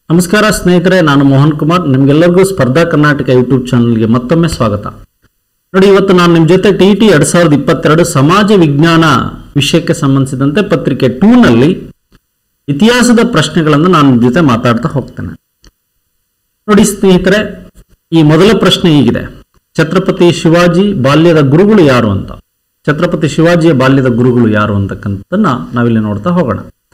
ನಮಸ್ಕಾರ ಸ್ನೇಹಿತರೆ ನಾನು ಮೋಹನ್ ಕುಮಾರ್ ನಿಮ್ಗೆಲ್ಲರಿಗೂ ಸ್ಪರ್ಧಾ ಕರ್ನಾಟಕ ಯೂಟ್ಯೂಬ್ ಚಾನಲ್ಗೆ ಮತ್ತೊಮ್ಮೆ ಸ್ವಾಗತ ನೋಡಿ ಇವತ್ತು ನಾನು ನಿಮ್ಮ ಜೊತೆ ಟಿ ಟಿ ಎರಡ್ ಸಾವಿರದ ಇಪ್ಪತ್ತೆರಡು ಸಮಾಜ ವಿಜ್ಞಾನ ವಿಷಯಕ್ಕೆ ಸಂಬಂಧಿಸಿದಂತೆ ಪತ್ರಿಕೆ ಟೂ ನಲ್ಲಿ ಇತಿಹಾಸದ ಪ್ರಶ್ನೆಗಳನ್ನು ನಾನು ನಿಮ್ಮ ಜೊತೆ ಮಾತಾಡ್ತಾ ಹೋಗ್ತೇನೆ ನೋಡಿ ಸ್ನೇಹಿತರೆ ಈ ಮೊದಲ ಪ್ರಶ್ನೆ ಹೀಗಿದೆ ಛತ್ರಪತಿ ಶಿವಾಜಿ ಬಾಲ್ಯದ ಗುರುಗಳು ಯಾರು ಅಂತ ಛತ್ರಪತಿ ಶಿವಾಜಿಯ ಬಾಲ್ಯದ ಗುರುಗಳು ಯಾರು ಅಂತಕ್ಕಂಥದ್ದನ್ನ ನಾವಿಲ್ಲಿ ನೋಡ್ತಾ ಹೋಗೋಣ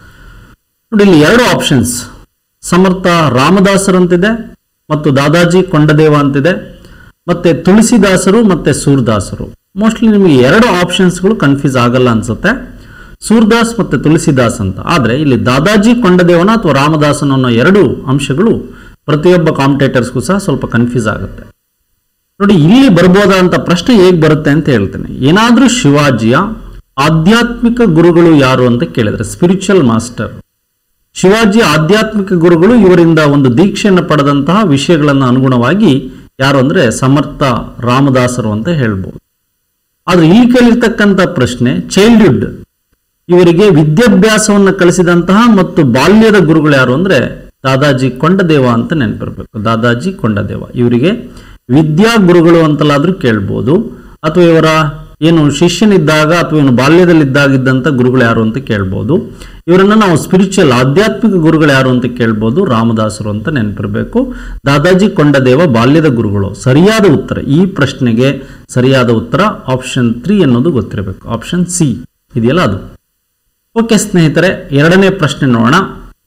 ನೋಡಿ ಇಲ್ಲಿ ಎರಡು ಆಪ್ಷನ್ಸ್ ಸಮರ್ಥ ರಾಮದಾಸರಂತಿದೆ ಮತ್ತು ದಾದಾಜಿ ಕೊಂಡದೇವ ಅಂತಿದೆ ಮತ್ತೆ ತುಳಸಿದಾಸರು ಮತ್ತೆ ಸೂರ್ದಾಸರು ಮೋಸ್ಟ್ಲಿ ನಿಮಗೆ ಎರಡು ಆಪ್ಷನ್ಸ್ಗಳು ಕನ್ಫ್ಯೂಸ್ ಆಗಲ್ಲ ಅನ್ಸುತ್ತೆ ಸೂರ್ದಾಸ್ ಮತ್ತೆ ತುಳಸಿದಾಸ್ ಅಂತ ಆದ್ರೆ ಇಲ್ಲಿ ದಾದಾಜಿ ಕೊಂಡದೇವನ ಅಥವಾ ರಾಮದಾಸನ ಅನ್ನೋ ಎರಡು ಅಂಶಗಳು ಪ್ರತಿಯೊಬ್ಬ ಕಾಂಪಿಟೇಟರ್ಸ್ಗೂ ಸಹ ಸ್ವಲ್ಪ ಕನ್ಫ್ಯೂಸ್ ಆಗುತ್ತೆ ನೋಡಿ ಇಲ್ಲಿ ಬರ್ಬೋದಂತ ಪ್ರಶ್ನೆ ಹೇಗೆ ಬರುತ್ತೆ ಅಂತ ಹೇಳ್ತೇನೆ ಏನಾದ್ರೂ ಶಿವಾಜಿಯ ಆಧ್ಯಾತ್ಮಿಕ ಗುರುಗಳು ಯಾರು ಅಂತ ಕೇಳಿದ್ರೆ ಸ್ಪಿರಿಚುವಲ್ ಮಾಸ್ಟರ್ ಶಿವಾಜಿ ಆಧ್ಯಾತ್ಮಿಕ ಗುರುಗಳು ಇವರಿಂದ ಒಂದು ದೀಕ್ಷೆಯನ್ನು ಪಡೆದಂತಹ ವಿಷಯಗಳನ್ನು ಅನುಗುಣವಾಗಿ ಯಾರು ಅಂದ್ರೆ ಸಮರ್ಥ ರಾಮದಾಸರು ಅಂತ ಹೇಳ್ಬೋದು ಆದ್ರೆ ಇಲ್ಲಿ ಕೇಳಿರ್ತಕ್ಕಂಥ ಪ್ರಶ್ನೆ ಚೈಲ್ಡ್ಹುಡ್ ಇವರಿಗೆ ವಿದ್ಯಾಭ್ಯಾಸವನ್ನು ಕಲಿಸಿದಂತಹ ಮತ್ತು ಬಾಲ್ಯದ ಗುರುಗಳು ಯಾರು ಅಂದ್ರೆ ದಾದಾಜಿ ಕೊಂಡದೇವ ಅಂತ ನೆನಪಿರ್ಬೇಕು ದಾದಾಜಿ ಕೊಂಡದೇವ ಇವರಿಗೆ ವಿದ್ಯಾ ಗುರುಗಳು ಅಂತಲಾದ್ರೂ ಕೇಳ್ಬೋದು ಅಥವಾ ಇವರ ಏನು ಶಿಷ್ಯನಿದ್ದಾಗ ಅಥವಾ ಏನು ಬಾಲ್ಯದಲ್ಲಿದ್ದಾಗಿದ್ದಂಥ ಗುರುಗಳು ಯಾರು ಅಂತ ಕೇಳ್ಬೋದು ಇವರನ್ನ ನಾವು ಸ್ಪಿರಿಚುವಲ್ ಆಧ್ಯಾತ್ಮಿಕ ಗುರುಗಳು ಯಾರು ಅಂತ ಕೇಳ್ಬೋದು ರಾಮದಾಸರು ಅಂತ ನೆನಪಿರಬೇಕು ದಾದಾಜಿ ಕೊಂಡದೇವ ಬಾಲ್ಯದ ಗುರುಗಳು ಸರಿಯಾದ ಉತ್ತರ ಈ ಪ್ರಶ್ನೆಗೆ ಸರಿಯಾದ ಉತ್ತರ ಆಪ್ಷನ್ ತ್ರೀ ಅನ್ನೋದು ಗೊತ್ತಿರಬೇಕು ಆಪ್ಷನ್ ಸಿ ಇದೆಯಲ್ಲ ಅದು ಓಕೆ ಸ್ನೇಹಿತರೆ ಎರಡನೇ ಪ್ರಶ್ನೆ ನೋಡೋಣ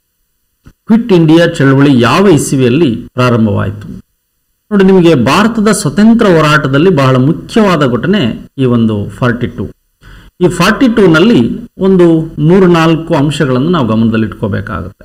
ಕ್ವಿಟ್ ಇಂಡಿಯಾ ಚಳವಳಿ ಯಾವ ಇಸವಿಯಲ್ಲಿ ಪ್ರಾರಂಭವಾಯಿತು ನೋಡಿ ನಿಮಗೆ ಭಾರತದ ಸ್ವತಂತ್ರ ಹೋರಾಟದಲ್ಲಿ ಬಹಳ ಮುಖ್ಯವಾದ ಘಟನೆ ಈ ಒಂದು ಫಾರ್ಟಿ ಟು ಈ ಫಾರ್ಟಿ ಟೂನಲ್ಲಿ ಒಂದು ಮೂರು ನಾಲ್ಕು ಅಂಶಗಳನ್ನು ನಾವು ಗಮನದಲ್ಲಿಟ್ಕೋಬೇಕಾಗುತ್ತೆ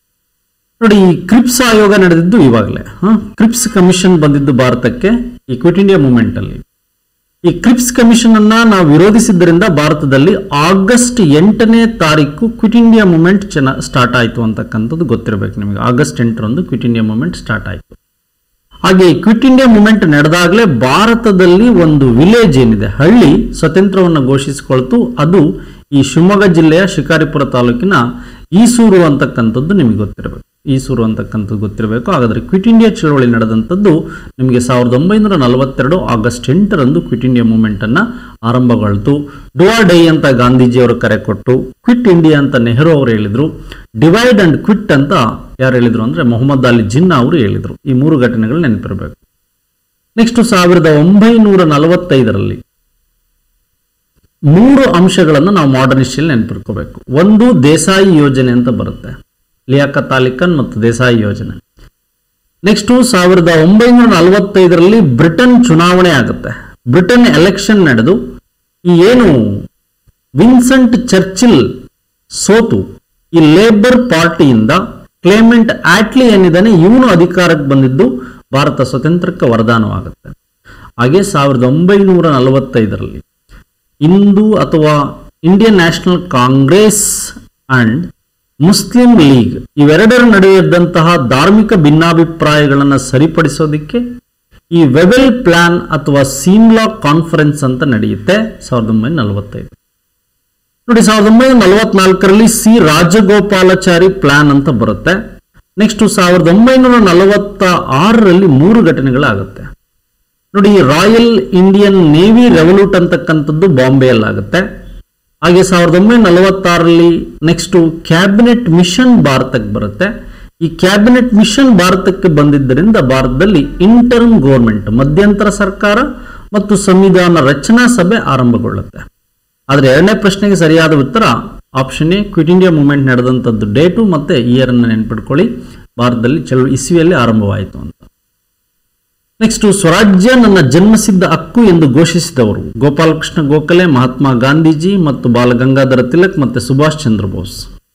ನೋಡಿ ಈ ಕ್ರಿಪ್ಸ್ ಆಯೋಗ ನಡೆದಿದ್ದು ಇವಾಗಲೇ ಕ್ರಿಪ್ಸ್ ಕಮಿಷನ್ ಬಂದಿದ್ದು ಭಾರತಕ್ಕೆ ಈ ಕ್ವಿಟ್ ಇಂಡಿಯಾ ಮೂವ್ಮೆಂಟ್ ಅಲ್ಲಿ ಈ ಕ್ರಿಪ್ಸ್ ಕಮಿಷನ್ ಅನ್ನ ನಾವು ವಿರೋಧಿಸಿದ್ದರಿಂದ ಭಾರತದಲ್ಲಿ ಆಗಸ್ಟ್ ಎಂಟನೇ ತಾರೀಕು ಕ್ವಿಟ್ ಇಂಡಿಯಾ ಮೂವ್ಮೆಂಟ್ ಚೆನ್ನ ಸ್ಟಾರ್ಟ್ ಆಯಿತು ಅಂತಕ್ಕಂಥದ್ದು ಗೊತ್ತಿರಬೇಕು ನಿಮಗೆ ಆಗಸ್ಟ್ ಎಂಟರಂದು ಕ್ವಿಟ್ ಇಂಡಿಯಾ ಮೂವ್ಮೆಂಟ್ ಸ್ಟಾರ್ಟ್ ಆಯಿತು ಹಾಗೆ ಕ್ವಿಟ್ ಇಂಡಿಯಾ ಮೂವ್ಮೆಂಟ್ ನಡೆದಾಗಲೇ ಭಾರತದಲ್ಲಿ ಒಂದು ವಿಲೇಜ್ ಏನಿದೆ ಹಳ್ಳಿ ಸ್ವತಂತ್ರವನ್ನು ಘೋಷಿಸಿಕೊಳ್ತು ಅದು ಈ ಶಿವಮೊಗ್ಗ ಜಿಲ್ಲೆಯ ಶಿಕಾರಿಪುರ ತಾಲೂಕಿನ ಈಸೂರು ಅಂತಕ್ಕಂಥದ್ದು ನಿಮಗೆ ಗೊತ್ತಿರಬೇಕು ಈಸೂರು ಅಂತಕ್ಕಂಥದ್ದು ಗೊತ್ತಿರಬೇಕು ಹಾಗಾದ್ರೆ ಕ್ವಿಟ್ ಇಂಡಿಯಾ ಚಳವಳಿ ನಡೆದಂಥದ್ದು ನಿಮಗೆ ಸಾವಿರದ ಒಂಬೈನೂರ ನಲವತ್ತೆರಡು ಆಗಸ್ಟ್ ಎಂಟರಂದು ಕ್ವಿಟ್ ಇಂಡಿಯಾ ಮೂವ್ಮೆಂಟ್ ಅನ್ನ ಆರಂಭಗೊಳ್ತು ಡುವಾ ಡೈ ಅಂತ ಗಾಂಧೀಜಿಯವರು ಕರೆ ಕೊಟ್ಟು ಕ್ವಿಟ್ ಇಂಡಿಯಾ ಅಂತ ನೆಹರು ಅವರು ಹೇಳಿದ್ರು ಡಿವೈಡ್ ಅಂಡ್ ಕ್ವಿಟ್ ಅಂತ ಯಾರು ಹೇಳಿದ್ರು ಅಂದ್ರೆ ಮೊಹಮ್ಮದ್ ಅಲಿ ಜಿನ್ನಾ ಅವರು ಹೇಳಿದ್ರು ಈ ಮೂರು ಘಟನೆಗಳು ನೆನಪಿರಬೇಕು ನೆಕ್ಸ್ಟ್ ಸಾವಿರದ ಒಂಬೈನೂರ ನಲವತ್ತೈದರಲ್ಲಿ ಮೂರು ಅಂಶಗಳನ್ನು ನಾವು ಮಾಡರ್ನ್ ಹಿಸ್ಟ್ರಿಯಲ್ಲಿ ನೆನಪಿರ್ಕೋಬೇಕು ಒಂದು ದೇಸಾಯಿ ಯೋಜನೆ ಅಂತ ಬರುತ್ತೆ ಲಿಯಾಕತ್ ಅಲಿಖಾನ್ ಮತ್ತು ದೇಸಾಯಿ ಯೋಜನೆ ನೆಕ್ಸ್ಟ್ ಸಾವಿರದ ಒಂಬೈನೂರ ನಲವತ್ತೈದರಲ್ಲಿ ಬ್ರಿಟನ್ ಚುನಾವಣೆ ಆಗುತ್ತೆ ಬ್ರಿಟನ್ ಎಲೆಕ್ಷನ್ ನಡೆದು ಈ ಏನು ವಿನ್ಸೆಂಟ್ ಚರ್ಚಿಲ್ ಸೋತು ಈ ಲೇಬರ್ ಪಾರ್ಟಿಯಿಂದ ಕ್ಲೇಮೆಂಟ್ ಆಟ್ಲಿ ಏನಿದ್ದಾನೆ ಇವನು ಅಧಿಕಾರಕ್ಕೆ ಬಂದಿದ್ದು ಭಾರತ ಸ್ವತಂತ್ರಕ್ಕೆ ವರದಾನವಾಗುತ್ತೆ ಹಾಗೆ ಸಾವಿರದ ಒಂಬೈನೂರ ನಲವತ್ತೈದರಲ್ಲಿ ಹಿಂದೂ ಅಥವಾ Indian National Congress and Muslim League ಇವೆರಡರ ನಡುವೆ ಇದ್ದಂತಹ ಧಾರ್ಮಿಕ ಭಿನ್ನಾಭಿಪ್ರಾಯಗಳನ್ನು ಸರಿಪಡಿಸೋದಕ್ಕೆ ಈ ವೆವೆಲ್ ಪ್ಲಾನ್ ಅಥವಾ ಸೀಮ್ಲಾ ಕಾನ್ಫರೆನ್ಸ್ ಅಂತ ನಡೆಯುತ್ತೆ ಸಾವಿರದ ಒಂಬೈನೂರ ನಲವತ್ತೈದು ನೋಡಿ ಸಾವಿರದ ಒಂಬೈನೂರ ನಲವತ್ನಾಲ್ಕರಲ್ಲಿ ಸಿ ರಾಜಗೋಪಾಲಾಚಾರಿ ಪ್ಲಾನ್ ಅಂತ ಬರುತ್ತೆ ನೆಕ್ಸ್ಟ್ ಸಾವಿರದ ಒಂಬೈನೂರ ನಲವತ್ತ ಆರರಲ್ಲಿ ಮೂರು ಘಟನೆಗಳಾಗುತ್ತೆ ನೋಡಿ ರಾಯಲ್ ಇಂಡಿಯನ್ ನೇವಿ ರೆವಲ್ಯೂಟ್ ಅಂತಕ್ಕಂಥದ್ದು ಬಾಂಬೆಯಲ್ಲಾಗುತ್ತೆ ಹಾಗೆ ಸಾವಿರದ ಒಂಬೈನೂರ ನಲವತ್ತಾರರಲ್ಲಿ ನೆಕ್ಸ್ಟ್ ಕ್ಯಾಬಿನೆಟ್ ಮಿಷನ್ ಭಾರತಕ್ಕೆ ಬರುತ್ತೆ ಈ ಕ್ಯಾಬಿನೆಟ್ ಮಿಷನ್ ಭಾರತಕ್ಕೆ ಬಂದಿದ್ದರಿಂದ ಭಾರತದಲ್ಲಿ ಇಂಟರ್ಮ್ ಗೌರ್ಮೆಂಟ್ ಮಧ್ಯಂತರ ಸರ್ಕಾರ ಮತ್ತು ಸಂವಿಧಾನ ರಚನಾ ಸಭೆ ಆರಂಭಗೊಳ್ಳುತ್ತೆ ಆದರೆ ಎರಡನೇ ಪ್ರಶ್ನೆಗೆ ಸರಿಯಾದ ಉತ್ತರ option A quit India movement ನಡೆದಂಥದ್ದು ಡೇಟು ಮತ್ತೆ ಇಯರ್ ಅನ್ನು ನೆನ್ಪಿಟ್ಕೊಳ್ಳಿ ಭಾರತದಲ್ಲಿ ಚಳವಳಿ ಇಸ್ವಿಯಲ್ಲಿ ಆರಂಭವಾಯಿತು ಅಂತ ನೆಕ್ಸ್ಟ್ ಸ್ವರಾಜ್ಯ ನನ್ನ ಜನ್ಮಸಿದ್ಧ ಹಕ್ಕು ಎಂದು ಘೋಷಿಸಿದವರು ಗೋಪಾಲಕೃಷ್ಣ ಗೋಖಲೆ ಮಹಾತ್ಮ ಗಾಂಧೀಜಿ ಮತ್ತು ಬಾಲಗಂಗಾಧರ ತಿಲಕ್ ಮತ್ತೆ ಸುಭಾಷ್ ಚಂದ್ರ ಬೋಸ್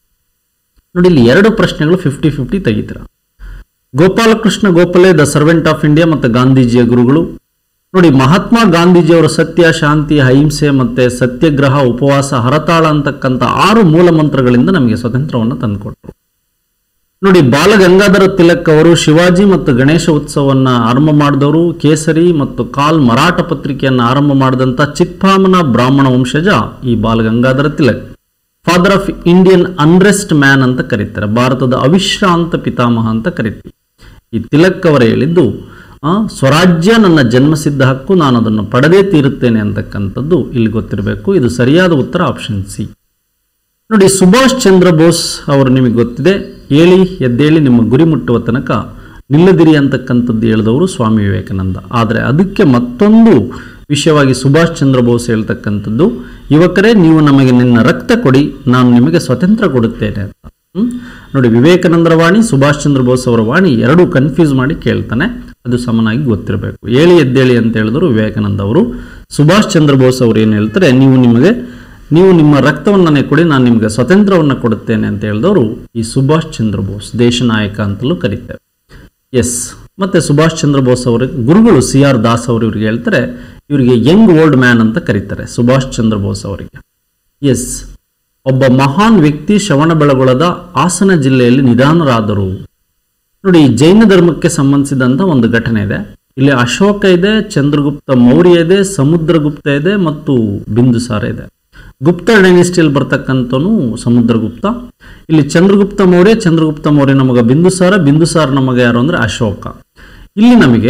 ನೋಡಿ ಇಲ್ಲಿ ಎರಡು ಪ್ರಶ್ನೆಗಳು ಫಿಫ್ಟಿ ಫಿಫ್ಟಿ ತೆಗಿತೀರ Gopal Krishna Gokhale the servant of India ಮತ್ತು ಗಾಂಧೀಜಿಯ ಗುರುಗಳು ನೋಡಿ ಮಹಾತ್ಮ ಗಾಂಧೀಜಿಯವರ ಸತ್ಯ ಶಾಂತಿ ಅಹಿಂಸೆ ಮತ್ತೆ ಸತ್ಯಗ್ರಹ ಉಪವಾಸ ಹರತಾಳ ಅಂತಕ್ಕಂಥ ಆರು ಮೂಲ ಮಂತ್ರಗಳಿಂದ ನಮಗೆ ಸ್ವತಂತ್ರವನ್ನು ತಂದುಕೊಟ್ರು ನೋಡಿ ಬಾಲಗಂಗಾಧರ ತಿಲಕ್ ಅವರು ಶಿವಾಜಿ ಮತ್ತು ಗಣೇಶ ಉತ್ಸವವನ್ನು ಆರಂಭ ಮಾಡಿದವರು ಕೇಸರಿ ಮತ್ತು ಕಾಲ್ ಮರಾಠ ಪತ್ರಿಕೆಯನ್ನು ಆರಂಭ ಮಾಡಿದಂಥ ಚಿತ್ಪಾಮನ ಬ್ರಾಹ್ಮಣ ವಂಶಜ ಈ Bal Gangadhar Tilak father of Indian unrest man ಅಂತ ಕರೀತಾರೆ ಭಾರತದ ಅವಿಶ್ರಾಂತ ಪಿತಾಮಹ ಅಂತ ಕರಿತೀವಿ ಈ ತಿಲಕ್ ಅವರು ಹೇಳಿದ್ದು ಆ, ಸ್ವರಾಜ್ಯ ನನ್ನ ಜನ್ಮಸಿದ್ಧ ಹಕ್ಕು ನಾನು ಅದನ್ನು ಪಡೆದೇ ತೀರುತ್ತೇನೆ ಅಂತಕ್ಕಂಥದ್ದು ಇಲ್ಲಿ ಗೊತ್ತಿರಬೇಕು ಇದು ಸರಿಯಾದ ಉತ್ತರ ಆಪ್ಷನ್ ಸಿ ನೋಡಿ ಸುಭಾಷ್ ಚಂದ್ರ ಬೋಸ್ ಅವರು ನಿಮಗೆ ಗೊತ್ತಿದೆ ಹೇಳಿ ಎದ್ದೇಳಿ ನಿಮ್ಮ ಗುರಿ ಮುಟ್ಟುವ ತನಕ ನಿಲ್ಲದಿರಿ ಅಂತಕ್ಕಂಥದ್ದು ಹೇಳಿದವರು ಸ್ವಾಮಿ ವಿವೇಕಾನಂದ ಆದರೆ ಅದಕ್ಕೆ ಮತ್ತೊಂದು ವಿಷಯವಾಗಿ ಸುಭಾಷ್ ಚಂದ್ರ ಬೋಸ್ ಹೇಳ್ತಕ್ಕಂಥದ್ದು ಯುವಕರೇ ನೀವು ನಮಗೆ ನಿನ್ನ ರಕ್ತ ಕೊಡಿ ನಾನು ನಿಮಗೆ ಸ್ವತಂತ್ರ ಕೊಡುತ್ತೇನೆ ಅಂತ ಹ್ಮ್? ನೋಡಿ ವಿವೇಕಾನಂದರ ವಾಣಿ ಸುಭಾಷ್ ಚಂದ್ರ ಬೋಸ್ ಅವರ ವಾಣಿ ಎರಡೂ ಕನ್ಫ್ಯೂಸ್ ಮಾಡಿ ಕೇಳ್ತಾನೆ ಅದು ಸಮನಾಗಿ ಗೊತ್ತಿರಬೇಕು ಹೇಳಿ ಎದ್ದೇಳಿ ಅಂತ ಹೇಳಿದ್ರು ವಿವೇಕಾನಂದ ಅವರು ಸುಭಾಷ್ ಚಂದ್ರ ಬೋಸ್ ಅವರು ಏನು ಹೇಳ್ತಾರೆ ನೀವು ನಿಮಗೆ ನೀವು ನಿಮ್ಮ ರಕ್ತವನ್ನು ನನಗೆ ಕೊಡಿ ನಾನು ನಿಮಗೆ ಸ್ವತಂತ್ರವನ್ನು ಕೊಡುತ್ತೇನೆ ಅಂತ ಹೇಳಿದವರು ಈ ಸುಭಾಷ್ ಚಂದ್ರ ಬೋಸ್ ದೇಶ ನಾಯಕ ಅಂತಲೂ ಕರೀತೇವೆ ಎಸ್ ಮತ್ತೆ ಸುಭಾಷ್ ಚಂದ್ರ ಬೋಸ್ ಅವರ ಗುರುಗಳು ಸಿ ಆರ್ ದಾಸ್ ಅವರು ಇವ್ರಿಗೆ ಹೇಳ್ತಾರೆ ಇವರಿಗೆ ಯಂಗ್ ಓಲ್ಡ್ ಮ್ಯಾನ್ ಅಂತ ಕರೀತಾರೆ ಸುಭಾಷ್ ಚಂದ್ರ ಬೋಸ್ ಅವರಿಗೆ ಎಸ್ ಒಬ್ಬ ಮಹಾನ್ ವ್ಯಕ್ತಿ ಶ್ರವಣಬೆಳಗೊಳದ ಹಾಸನ ಜಿಲ್ಲೆಯಲ್ಲಿ ನಿಧಾನರಾದರು ನೋಡಿ ಜೈನ ಧರ್ಮಕ್ಕೆ ಸಂಬಂಧಿಸಿದಂತ ಒಂದು ಘಟನೆ ಇದೆ ಇಲ್ಲಿ ಅಶೋಕ ಇದೆ ಚಂದ್ರಗುಪ್ತ ಮೌರ್ಯ ಇದೆ ಸಮುದ್ರಗುಪ್ತ ಇದೆ ಮತ್ತು ಬಿಂದುಸಾರ ಇದೆ ಗುಪ್ತ ಡೈನೆಸ್ಟಿಯಲ್ಲಿ ಬರ್ತಕ್ಕಂಥನು ಸಮುದ್ರಗುಪ್ತ ಇಲ್ಲಿ ಚಂದ್ರಗುಪ್ತ ಮೌರ್ಯ ಚಂದ್ರಗುಪ್ತ ಮೌರ್ಯ ನಮಗ ಬಿಂದುಸಾರ ಬಿಂದುಸಾರ ನಮಗೆ ಯಾರು ಅಂದ್ರೆ ಅಶೋಕ ಇಲ್ಲಿ ನಮಗೆ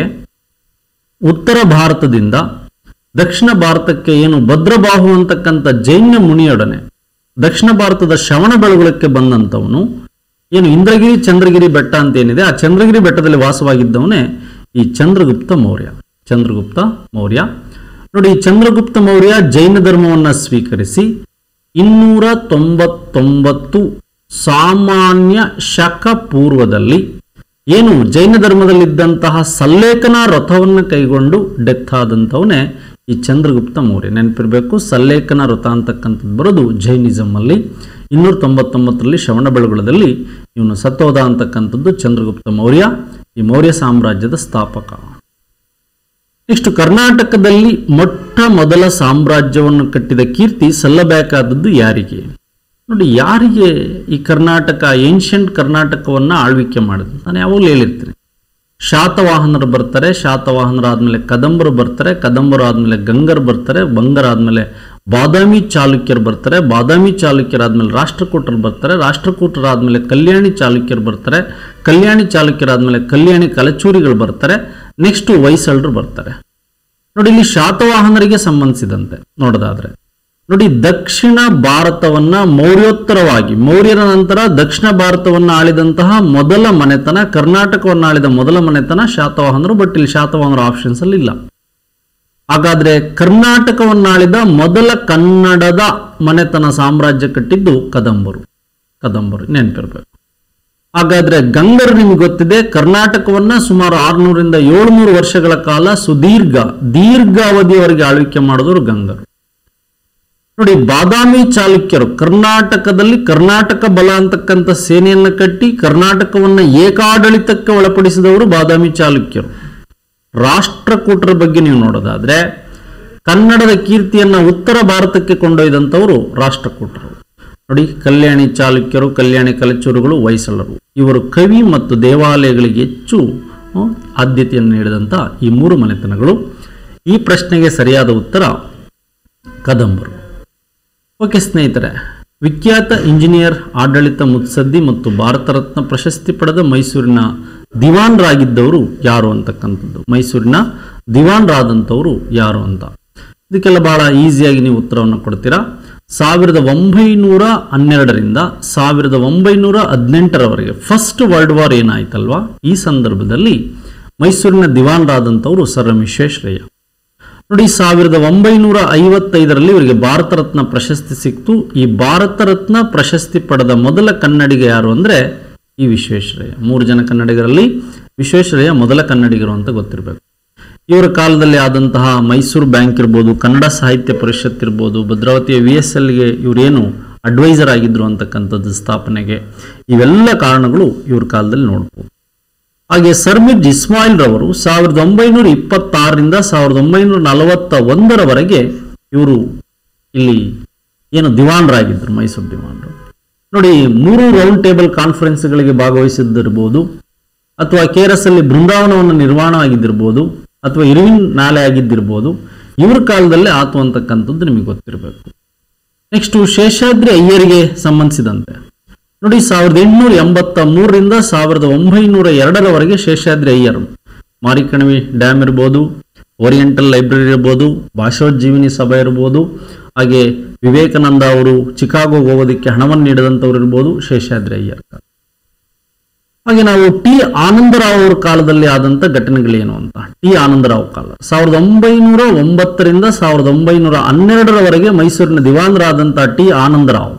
ಉತ್ತರ ಭಾರತದಿಂದ ದಕ್ಷಿಣ ಭಾರತಕ್ಕೆ ಏನು ಭದ್ರಬಾಹು ಅಂತಕ್ಕಂಥ ಜೈನ ಮುನಿಯೊಡನೆ ದಕ್ಷಿಣ ಭಾರತದ ಶ್ರವಣ ಬೆಳಗುಳಕ್ಕೆ ಬಂದಂಥವನು ಏನು ಇಂದ್ರಗಿರಿ ಚಂದ್ರಗಿರಿ ಬೆಟ್ಟ ಅಂತ ಏನಿದೆ ಆ ಚಂದ್ರಗಿರಿ ಬೆಟ್ಟದಲ್ಲಿ ವಾಸವಾಗಿದ್ದವನೇ ಈ ಚಂದ್ರಗುಪ್ತ ಮೌರ್ಯ ಚಂದ್ರಗುಪ್ತ ಮೌರ್ಯ ನೋಡಿ ಈ ಚಂದ್ರಗುಪ್ತ ಮೌರ್ಯ ಜೈನ ಧರ್ಮವನ್ನ ಸ್ವೀಕರಿಸಿ ಇನ್ನೂರ ತೊಂಬತ್ತೊಂಬತ್ತು ಸಾಮಾನ್ಯ ಶಕ ಪೂರ್ವದಲ್ಲಿ ಏನು ಜೈನ ಧರ್ಮದಲ್ಲಿದ್ದಂತಹ ಸಲ್ಲೇಖನ ರಥವನ್ನು ಕೈಗೊಂಡು ಡೆತ್ ಆದಂಥವನೇ ಈ ಚಂದ್ರಗುಪ್ತ ಮೌರ್ಯ ನೆನಪಿರಬೇಕು ಸಲ್ಲೇಖನ ರಥ ಅಂತಕ್ಕಂಥದ್ದು ಬರೋದು ಜೈನಿಸಮ್ ಅಲ್ಲಿ ಇನ್ನೂರ ತೊಂಬತ್ತೊಂಬತ್ತರಲ್ಲಿ ಶ್ರವಣಬೆಳಗೊಳದಲ್ಲಿ ಇವನು ಸತ್ತೋದ ಅಂತಕ್ಕಂಥದ್ದು ಚಂದ್ರಗುಪ್ತ ಮೌರ್ಯ ಈ ಮೌರ್ಯ ಸಾಮ್ರಾಜ್ಯದ ಸ್ಥಾಪಕ ನೆಕ್ಸ್ಟ್ ಕರ್ನಾಟಕದಲ್ಲಿ ಮೊಟ್ಟ ಮೊದಲ ಸಾಮ್ರಾಜ್ಯವನ್ನು ಕಟ್ಟಿದ ಕೀರ್ತಿ ಸಲ್ಲಬೇಕಾದದ್ದು ಯಾರಿಗೆ ನೋಡಿ ಯಾರಿಗೆ ಈ ಕರ್ನಾಟಕ ಏನ್ಷಂಟ್ ಕರ್ನಾಟಕವನ್ನ ಆಳ್ವಿಕೆ ಮಾಡಿದ್ರು ನಾನು ಯಾವಾಗಲೂ ಹೇಳಿರ್ತೀನಿ ಶಾತವಾಹನರು ಬರ್ತಾರೆ ಶಾತವಾಹನರಾದ್ಮೇಲೆ ಕದಂಬರು ಬರ್ತಾರೆ ಕದಂಬರು ಆದ್ಮೇಲೆ ಗಂಗರು ಬರ್ತಾರೆ ಬಂಗರ್ ಆದ್ಮೇಲೆ ಬಾದಾಮಿ ಚಾಲುಕ್ಯರು ಬರ್ತಾರೆ ಬಾದಾಮಿ ಚಾಲುಕ್ಯರಾದ್ಮೇಲೆ ರಾಷ್ಟ್ರಕೂಟರು ಬರ್ತಾರೆ ರಾಷ್ಟ್ರಕೂಟರಾದ್ಮೇಲೆ ಕಲ್ಯಾಣಿ ಚಾಲುಕ್ಯರು ಬರ್ತಾರೆ ಕಲ್ಯಾಣಿ ಚಾಲುಕ್ಯರಾದ್ಮೇಲೆ ಕಲ್ಯಾಣಿ ಕಲಚೂರಿಗಳು ಬರ್ತಾರೆ ನೆಕ್ಸ್ಟ್ ಹೊಯ್ಸಳರು ಬರ್ತಾರೆ ನೋಡಿ ಇಲ್ಲಿ ಶಾತವಾಹನರಿಗೆ ಸಂಬಂಧಿಸಿದಂತೆ ನೋಡೋದಾದ್ರೆ ನೋಡಿ ದಕ್ಷಿಣ ಭಾರತವನ್ನ ಮೌರ್ಯೋತ್ತರವಾಗಿ ಮೌರ್ಯರ ನಂತರ ದಕ್ಷಿಣ ಭಾರತವನ್ನ ಆಳಿದಂತಹ ಮೊದಲ ಮನೆತನ ಕರ್ನಾಟಕವನ್ನು ಆಳಿದ ಮೊದಲ ಮನೆತನ ಶಾತವಾಹನರು ಬಟ್ ಇಲ್ಲಿ ಶಾತವಾಹನರು ಆಪ್ಷನ್ಸ್ ಅಲ್ಲಿ ಇಲ್ಲ ಹಾಗಾದ್ರೆ ಕರ್ನಾಟಕವನ್ನಾಳಿದ ಮೊದಲ ಕನ್ನಡದ ಮನೆತನ ಸಾಮ್ರಾಜ್ಯ ಕಟ್ಟಿದ್ದು ಕದಂಬರು ಕದಂಬರು ನೆನಪಿರ್ಬೇಕು ಹಾಗಾದ್ರೆ ಗಂಗರು ನಿಮ್ಗೆ ಗೊತ್ತಿದೆ ಕರ್ನಾಟಕವನ್ನ ಸುಮಾರು ಆರ್ನೂರಿಂದ ಏಳ್ನೂರು ವರ್ಷಗಳ ಕಾಲ ಸುದೀರ್ಘ ದೀರ್ಘಾವಧಿಯವರೆಗೆ ಆಳ್ವಿಕೆ ಮಾಡಿದವರು ಗಂಗರು ನೋಡಿ ಬಾದಾಮಿ ಚಾಲುಕ್ಯರು ಕರ್ನಾಟಕದಲ್ಲಿ ಕರ್ನಾಟಕ ಬಲ ಅಂತಕ್ಕಂಥ ಸೇನೆಯನ್ನ ಕಟ್ಟಿ ಕರ್ನಾಟಕವನ್ನ ಏಕಾಡಳಿತಕ್ಕೆ ಒಳಪಡಿಸಿದವರು ಬಾದಾಮಿ ಚಾಲುಕ್ಯರು ರಾಷ್ಟ್ರಕೂಟರ ಬಗ್ಗೆ ನೀವು ನೋಡೋದಾದ್ರೆ ಕನ್ನಡದ ಕೀರ್ತಿಯನ್ನ ಉತ್ತರ ಭಾರತಕ್ಕೆ ಕೊಂಡೊಯ್ದಂಥವರು ರಾಷ್ಟ್ರಕೂಟರು ನೋಡಿ ಕಲ್ಯಾಣಿ ಚಾಲುಕ್ಯರು ಕಲ್ಯಾಣಿ ಕಲಚೂರುಗಳು ಹೊಯ್ಸಳರು ಇವರು ಕವಿ ಮತ್ತು ದೇವಾಲಯಗಳಿಗೆ ಹೆಚ್ಚು ಆ, ಆದ್ಯತೆಯನ್ನು ನೀಡಿದಂಥ ಈ ಮೂರು ಮನೆತನಗಳು ಈ ಪ್ರಶ್ನೆಗೆ ಸರಿಯಾದ ಉತ್ತರ ಕದಂಬರು ಓಕೆ ಸ್ನೇಹಿತರೆ ವಿಖ್ಯಾತ ಇಂಜಿನಿಯರ್ ಆಡಳಿತ ಮುತ್ಸದ್ದಿ ಮತ್ತು ಭಾರತ ರತ್ನ ಪ್ರಶಸ್ತಿ ಪಡೆದ ಮೈಸೂರಿನ ದಿವಾನ್ರಾಗಿದ್ದವರು ಯಾರು ಅಂತಕ್ಕಂಥದ್ದು ಮೈಸೂರಿನ ದಿವಾನ್ರಾದಂಥವರು ಯಾರು ಅಂತ ಇದಕ್ಕೆಲ್ಲ ಬಹಳ ಈಸಿಯಾಗಿ ನೀವು ಉತ್ತರವನ್ನು ಕೊಡ್ತೀರಾ ಸಾವಿರದ ಒಂಬೈನೂರ ಹನ್ನೆರಡರಿಂದ ಸಾವಿರದ ಒಂಬೈನೂರ ಹದಿನೆಂಟರವರೆಗೆ ಫಸ್ಟ್ ವರ್ಲ್ಡ್ ವಾರ್ ಏನಾಯ್ತಲ್ವಾ ಈ ಸಂದರ್ಭದಲ್ಲಿ ಮೈಸೂರಿನ ದಿವಾನ್ರಾದಂಥವರು ಸರ್ ಎಂ ವಿಶ್ವೇಶ್ವರಯ್ಯ ನೋಡಿ ಸಾವಿರದ ಒಂಬೈನೂರ ಐವತ್ತೈದರಲ್ಲಿ ಇವರಿಗೆ ಭಾರತ ರತ್ನ ಪ್ರಶಸ್ತಿ ಸಿಕ್ತು ಈ ಭಾರತ ರತ್ನ ಪ್ರಶಸ್ತಿ ಪಡೆದ ಮೊದಲ ಕನ್ನಡಿಗ ಯಾರು ಅಂದ್ರೆ ಈ ವಿಶ್ವೇಶ್ವರಯ್ಯ ಮೂರು ಜನ ಕನ್ನಡಿಗರಲ್ಲಿ ವಿಶ್ವೇಶ್ವರಯ್ಯ ಮೊದಲ ಕನ್ನಡಿಗರು ಅಂತ ಗೊತ್ತಿರಬೇಕು ಇವರ ಕಾಲದಲ್ಲಿ ಆದಂತಹ ಮೈಸೂರು ಬ್ಯಾಂಕ್ ಇರ್ಬೋದು ಕನ್ನಡ ಸಾಹಿತ್ಯ ಪರಿಷತ್ ಇರ್ಬೋದು ಭದ್ರಾವತಿಯ ವಿ ಎಸ್ ಎಲ್ಗೆ ಇವರೇನು ಅಡ್ವೈಸರ್ ಆಗಿದ್ರು ಅಂತಕ್ಕಂಥದ್ದು ಸ್ಥಾಪನೆಗೆ ಇವೆಲ್ಲ ಕಾರಣಗಳು ಇವ್ರ ಕಾಲದಲ್ಲಿ ನೋಡ್ಬೋದು ಹಾಗೆ ಸರ್ಮಿದ್ ಇಸ್ಮಾಯಿಲ್ ರವರು ಸಾವಿರದ ಒಂಬೈನೂರ ಇಪ್ಪತ್ತಾರರಿಂದ ಸಾವಿರದ ಒಂಬೈನೂರ ನಲವತ್ತ ಒಂದರವರೆಗೆ ಇವರು ಇಲ್ಲಿ ಏನು ದಿವಾನ್ರಾಗಿದ್ದರು ಮೈಸೂರು ದಿವಾನ್ರು ನೋಡಿ ಮೂರು ರೌಂಡ್ ಟೇಬಲ್ ಕಾನ್ಫರೆನ್ಸ್ಗಳಿಗೆ ಭಾಗವಹಿಸಿದ್ದಿರ್ಬೋದು ಅಥವಾ ಕೆ ಆರ್ ಎಸ್ ಅಲ್ಲಿ ಬೃಂದಾವನವನ್ನು ನಿರ್ಮಾಣ ಆಗಿದ್ದಿರ್ಬೋದು ಅಥವಾ ಇರುವಿನ್ ನಾಲೆ ಆಗಿದ್ದಿರ್ಬೋದು ಇವ್ರ ಕಾಲದಲ್ಲೇ ಆತು ಅಂತಕ್ಕಂಥದ್ದು ನಿಮಗೆ ಗೊತ್ತಿರಬೇಕು ನೆಕ್ಸ್ಟ್ ಶೇಷಾದ್ರಿ ಅಯ್ಯರಿಗೆ ಸಂಬಂಧಿಸಿದಂತೆ ನೋಡಿ ಸಾವಿರದ ಎಂಟುನೂರ ಎಂಬತ್ತ ಮೂರರಿಂದ ಸಾವಿರದ ಒಂಬೈನೂರ ಎರಡರವರೆಗೆ ಶೇಷಾದ್ರಿ ಅಯ್ಯರ್ ಮಾರಿಕಣಿವೆ ಡ್ಯಾಮ್ ಇರ್ಬೋದು ಓರಿಯೆಂಟಲ್ ಲೈಬ್ರರಿ ಇರ್ಬೋದು ಭಾಷೋಜ್ಜೀವಿನಿ ಸಭೆ ಇರ್ಬೋದು ಹಾಗೆ ವಿವೇಕಾನಂದ ಅವರು ಚಿಕಾಗೋಗೆ ಹೋಗೋದಕ್ಕೆ ಹಣವನ್ನು ನೀಡಿದಂಥವ್ರು ಇರ್ಬೋದು ಶೇಷಾದ್ರಿ ಅಯ್ಯರ್ ಹಾಗೆ ನಾವು ಟಿ ಆನಂದರಾವ್ ಅವರ ಕಾಲದಲ್ಲಿ ಆದಂತ ಘಟನೆಗಳೇನು ಅಂತ ಟಿ ಆನಂದರಾವ್ ಕಾಲ ಸಾವಿರದ ಒಂಬೈನೂರ ಒಂಬತ್ತರಿಂದ ಸಾವಿರದ ಒಂಬೈನೂರ ಹನ್ನೆರಡರವರೆಗೆ ಮೈಸೂರಿನ ದಿವಾನರಾದಂತಹ ಟಿ ಆನಂದರಾವ್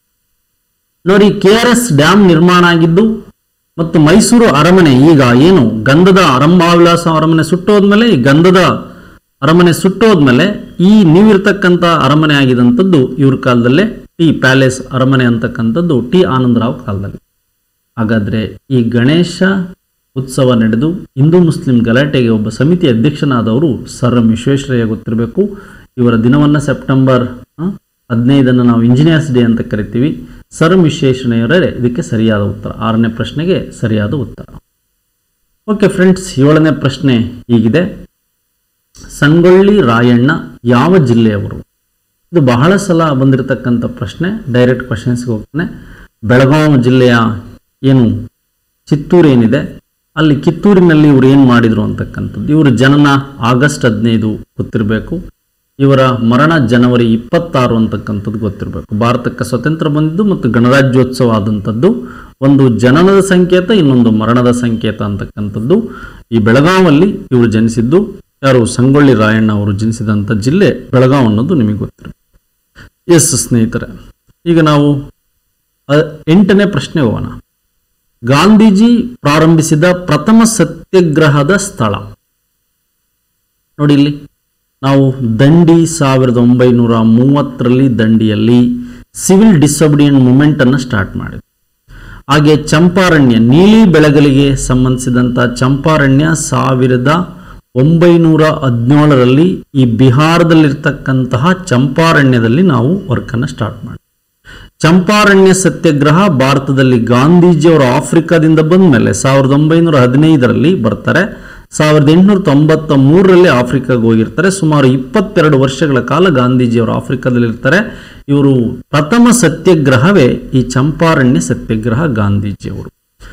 ನೋಡಿ ಕೆ ಆರ್ ಎಸ್ ಡ್ಯಾಮ್ ನಿರ್ಮಾಣ ಆಗಿದ್ದು ಮತ್ತು ಮೈಸೂರು ಅರಮನೆ ಈಗ ಏನು ಗಂಧದ ಅರಂಭಾವಿಲಾಸ ಅರಮನೆ ಸುಟ್ಟೋದ್ಮೇಲೆ ಈ ಗಂಧದ ಅರಮನೆ ಸುಟ್ಟೋದ್ಮೇಲೆ ಈ ನೀವಿರ್ತಕ್ಕಂಥ ಅರಮನೆ ಆಗಿದಂಥದ್ದು ಇವ್ರ ಕಾಲದಲ್ಲೇ ಟಿ ಪ್ಯಾಲೇಸ್ ಅರಮನೆ ಅಂತಕ್ಕಂಥದ್ದು ಟಿ ಆನಂದರಾವ್ ಕಾಲದಲ್ಲಿ ಹಾಗಾದ್ರೆ ಈ ಗಣೇಶ ಉತ್ಸವ ನಡೆದು ಹಿಂದೂ ಮುಸ್ಲಿಂ ಗಲಾಟೆಗೆ ಒಬ್ಬ ಸಮಿತಿ ಅಧ್ಯಕ್ಷನಾದವರು ಸರ್ ಎಂ ವಿಶ್ವೇಶ್ವರಯ್ಯ ಗೊತ್ತಿರಬೇಕು ಇವರ ದಿನವನ್ನ ಸೆಪ್ಟೆಂಬರ್ ಆ, ಹದಿನೈದನ್ನು ನಾವು ಇಂಜಿನಿಯರ್ಸ್ ಡೇ ಅಂತ ಕರಿತೀವಿ ಸರ್ ಎಂ ವಿಶ್ವೇಶ್ವರಯ್ಯವರೇ ಇದಕ್ಕೆ ಸರಿಯಾದ ಉತ್ತರ ಆರನೇ ಪ್ರಶ್ನೆಗೆ ಸರಿಯಾದ ಉತ್ತರ ಓಕೆ ಫ್ರೆಂಡ್ಸ್ ಏಳನೇ ಪ್ರಶ್ನೆ ಹೀಗಿದೆ ಸಂಗೊಳ್ಳಿ ರಾಯಣ್ಣ ಯಾವ ಜಿಲ್ಲೆಯವರು ಇದು ಬಹಳ ಸಲ ಬಂದಿರತಕ್ಕಂಥ ಪ್ರಶ್ನೆ ಡೈರೆಕ್ಟ್ ಕ್ವಶನ್ಸ್ಗೆ ಹೋಗ್ತಾನೆ ಬೆಳಗಾವಿ ಜಿಲ್ಲೆಯ ಏನು ಚಿತ್ತೂರು ಏನಿದೆ ಅಲ್ಲಿ ಕಿತ್ತೂರಿನಲ್ಲಿ ಇವರು ಏನು ಮಾಡಿದ್ರು ಅಂತಕ್ಕಂಥದ್ದು ಇವರ ಜನನ ಆಗಸ್ಟ್ ಹದಿನೈದು ಗೊತ್ತಿರಬೇಕು ಇವರ ಮರಣ ಜನವರಿ ಇಪ್ಪತ್ತಾರು ಅಂತಕ್ಕಂಥದ್ದು ಗೊತ್ತಿರಬೇಕು ಭಾರತಕ್ಕೆ ಸ್ವತಂತ್ರ ಬಂದಿದ್ದು ಮತ್ತು ಗಣರಾಜ್ಯೋತ್ಸವ ಆದಂಥದ್ದು ಒಂದು ಜನನದ ಸಂಕೇತ ಇನ್ನೊಂದು ಮರಣದ ಸಂಕೇತ ಅಂತಕ್ಕಂಥದ್ದು ಈ ಬೆಳಗಾವಲ್ಲಿ ಇವರು ಜನಿಸಿದ್ದು ಯಾರು ಸಂಗೊಳ್ಳಿ ರಾಯಣ್ಣ ಅವರು ಜನಿಸಿದಂಥ ಜಿಲ್ಲೆ ಬೆಳಗಾವ್ ಅನ್ನೋದು ನಿಮಗೆ ಗೊತ್ತಿರಬೇಕು ಎಸ್ ಸ್ನೇಹಿತರೆ ಈಗ ನಾವು ಅ, ಎಂಟನೇ ಪ್ರಶ್ನೆ ಹೋಗೋಣ ಗಾಂಧೀಜಿ ಪ್ರಾರಂಭಿಸಿದ ಪ್ರಥಮ ಸತ್ಯಾಗ್ರಹದ ಸ್ಥಳ ನೋಡಿ ಇಲ್ಲಿ ನಾವು ದಂಡಿ ಸಾವಿರದ ಒಂಬೈನೂರ ಮೂವತ್ತರಲ್ಲಿ ದಂಡಿಯಲ್ಲಿ ಸಿವಿಲ್ ಡಿಸೊಬಿಡಿಯಂಟ್ ಮೂಮೆಂಟ್ ಅನ್ನು ಸ್ಟಾರ್ಟ್ ಮಾಡಿದ್ರು ಹಾಗೆ ಚಂಪಾರಣ್ಯ ನೀಲಿ ಬೆಳಗಲಿಗೆ ಸಂಬಂಧಿಸಿದಂಥ ಚಂಪಾರಣ್ಯ ಸಾವಿರದ ಒಂಬೈನೂರ ಹದಿನೇಳರಲ್ಲಿ ಈ ಬಿಹಾರದಲ್ಲಿರ್ತಕ್ಕಂತಹ ಚಂಪಾರಣ್ಯದಲ್ಲಿ ನಾವು ವರ್ಕನ್ನು ಸ್ಟಾರ್ಟ್ ಮಾಡಿ ಚಂಪಾರಣ್ಯ ಸತ್ಯಾಗ್ರಹ ಭಾರತದಲ್ಲಿ ಗಾಂಧೀಜಿಯವರು ಆಫ್ರಿಕಾದಿಂದ ಬಂದ ಮೇಲೆ ಸಾವಿರದ ಒಂಬೈನೂರ ಹದಿನೈದರಲ್ಲಿ ಬರ್ತಾರೆ ಸಾವಿರದ ಎಂಟುನೂರ ತೊಂಬತ್ತ ಮೂರರಲ್ಲಿ ಆಫ್ರಿಕಾಗೆ ಹೋಗಿರ್ತಾರೆ ಸುಮಾರು ಇಪ್ಪತ್ತೆರಡು ವರ್ಷಗಳ ಕಾಲ ಗಾಂಧೀಜಿಯವರು ಆಫ್ರಿಕಾದಲ್ಲಿರ್ತಾರೆ ಇವರು ಪ್ರಥಮ ಸತ್ಯಾಗ್ರಹವೇ ಈ ಚಂಪಾರಣ್ಯ ಸತ್ಯಾಗ್ರಹ ಗಾಂಧೀಜಿಯವರು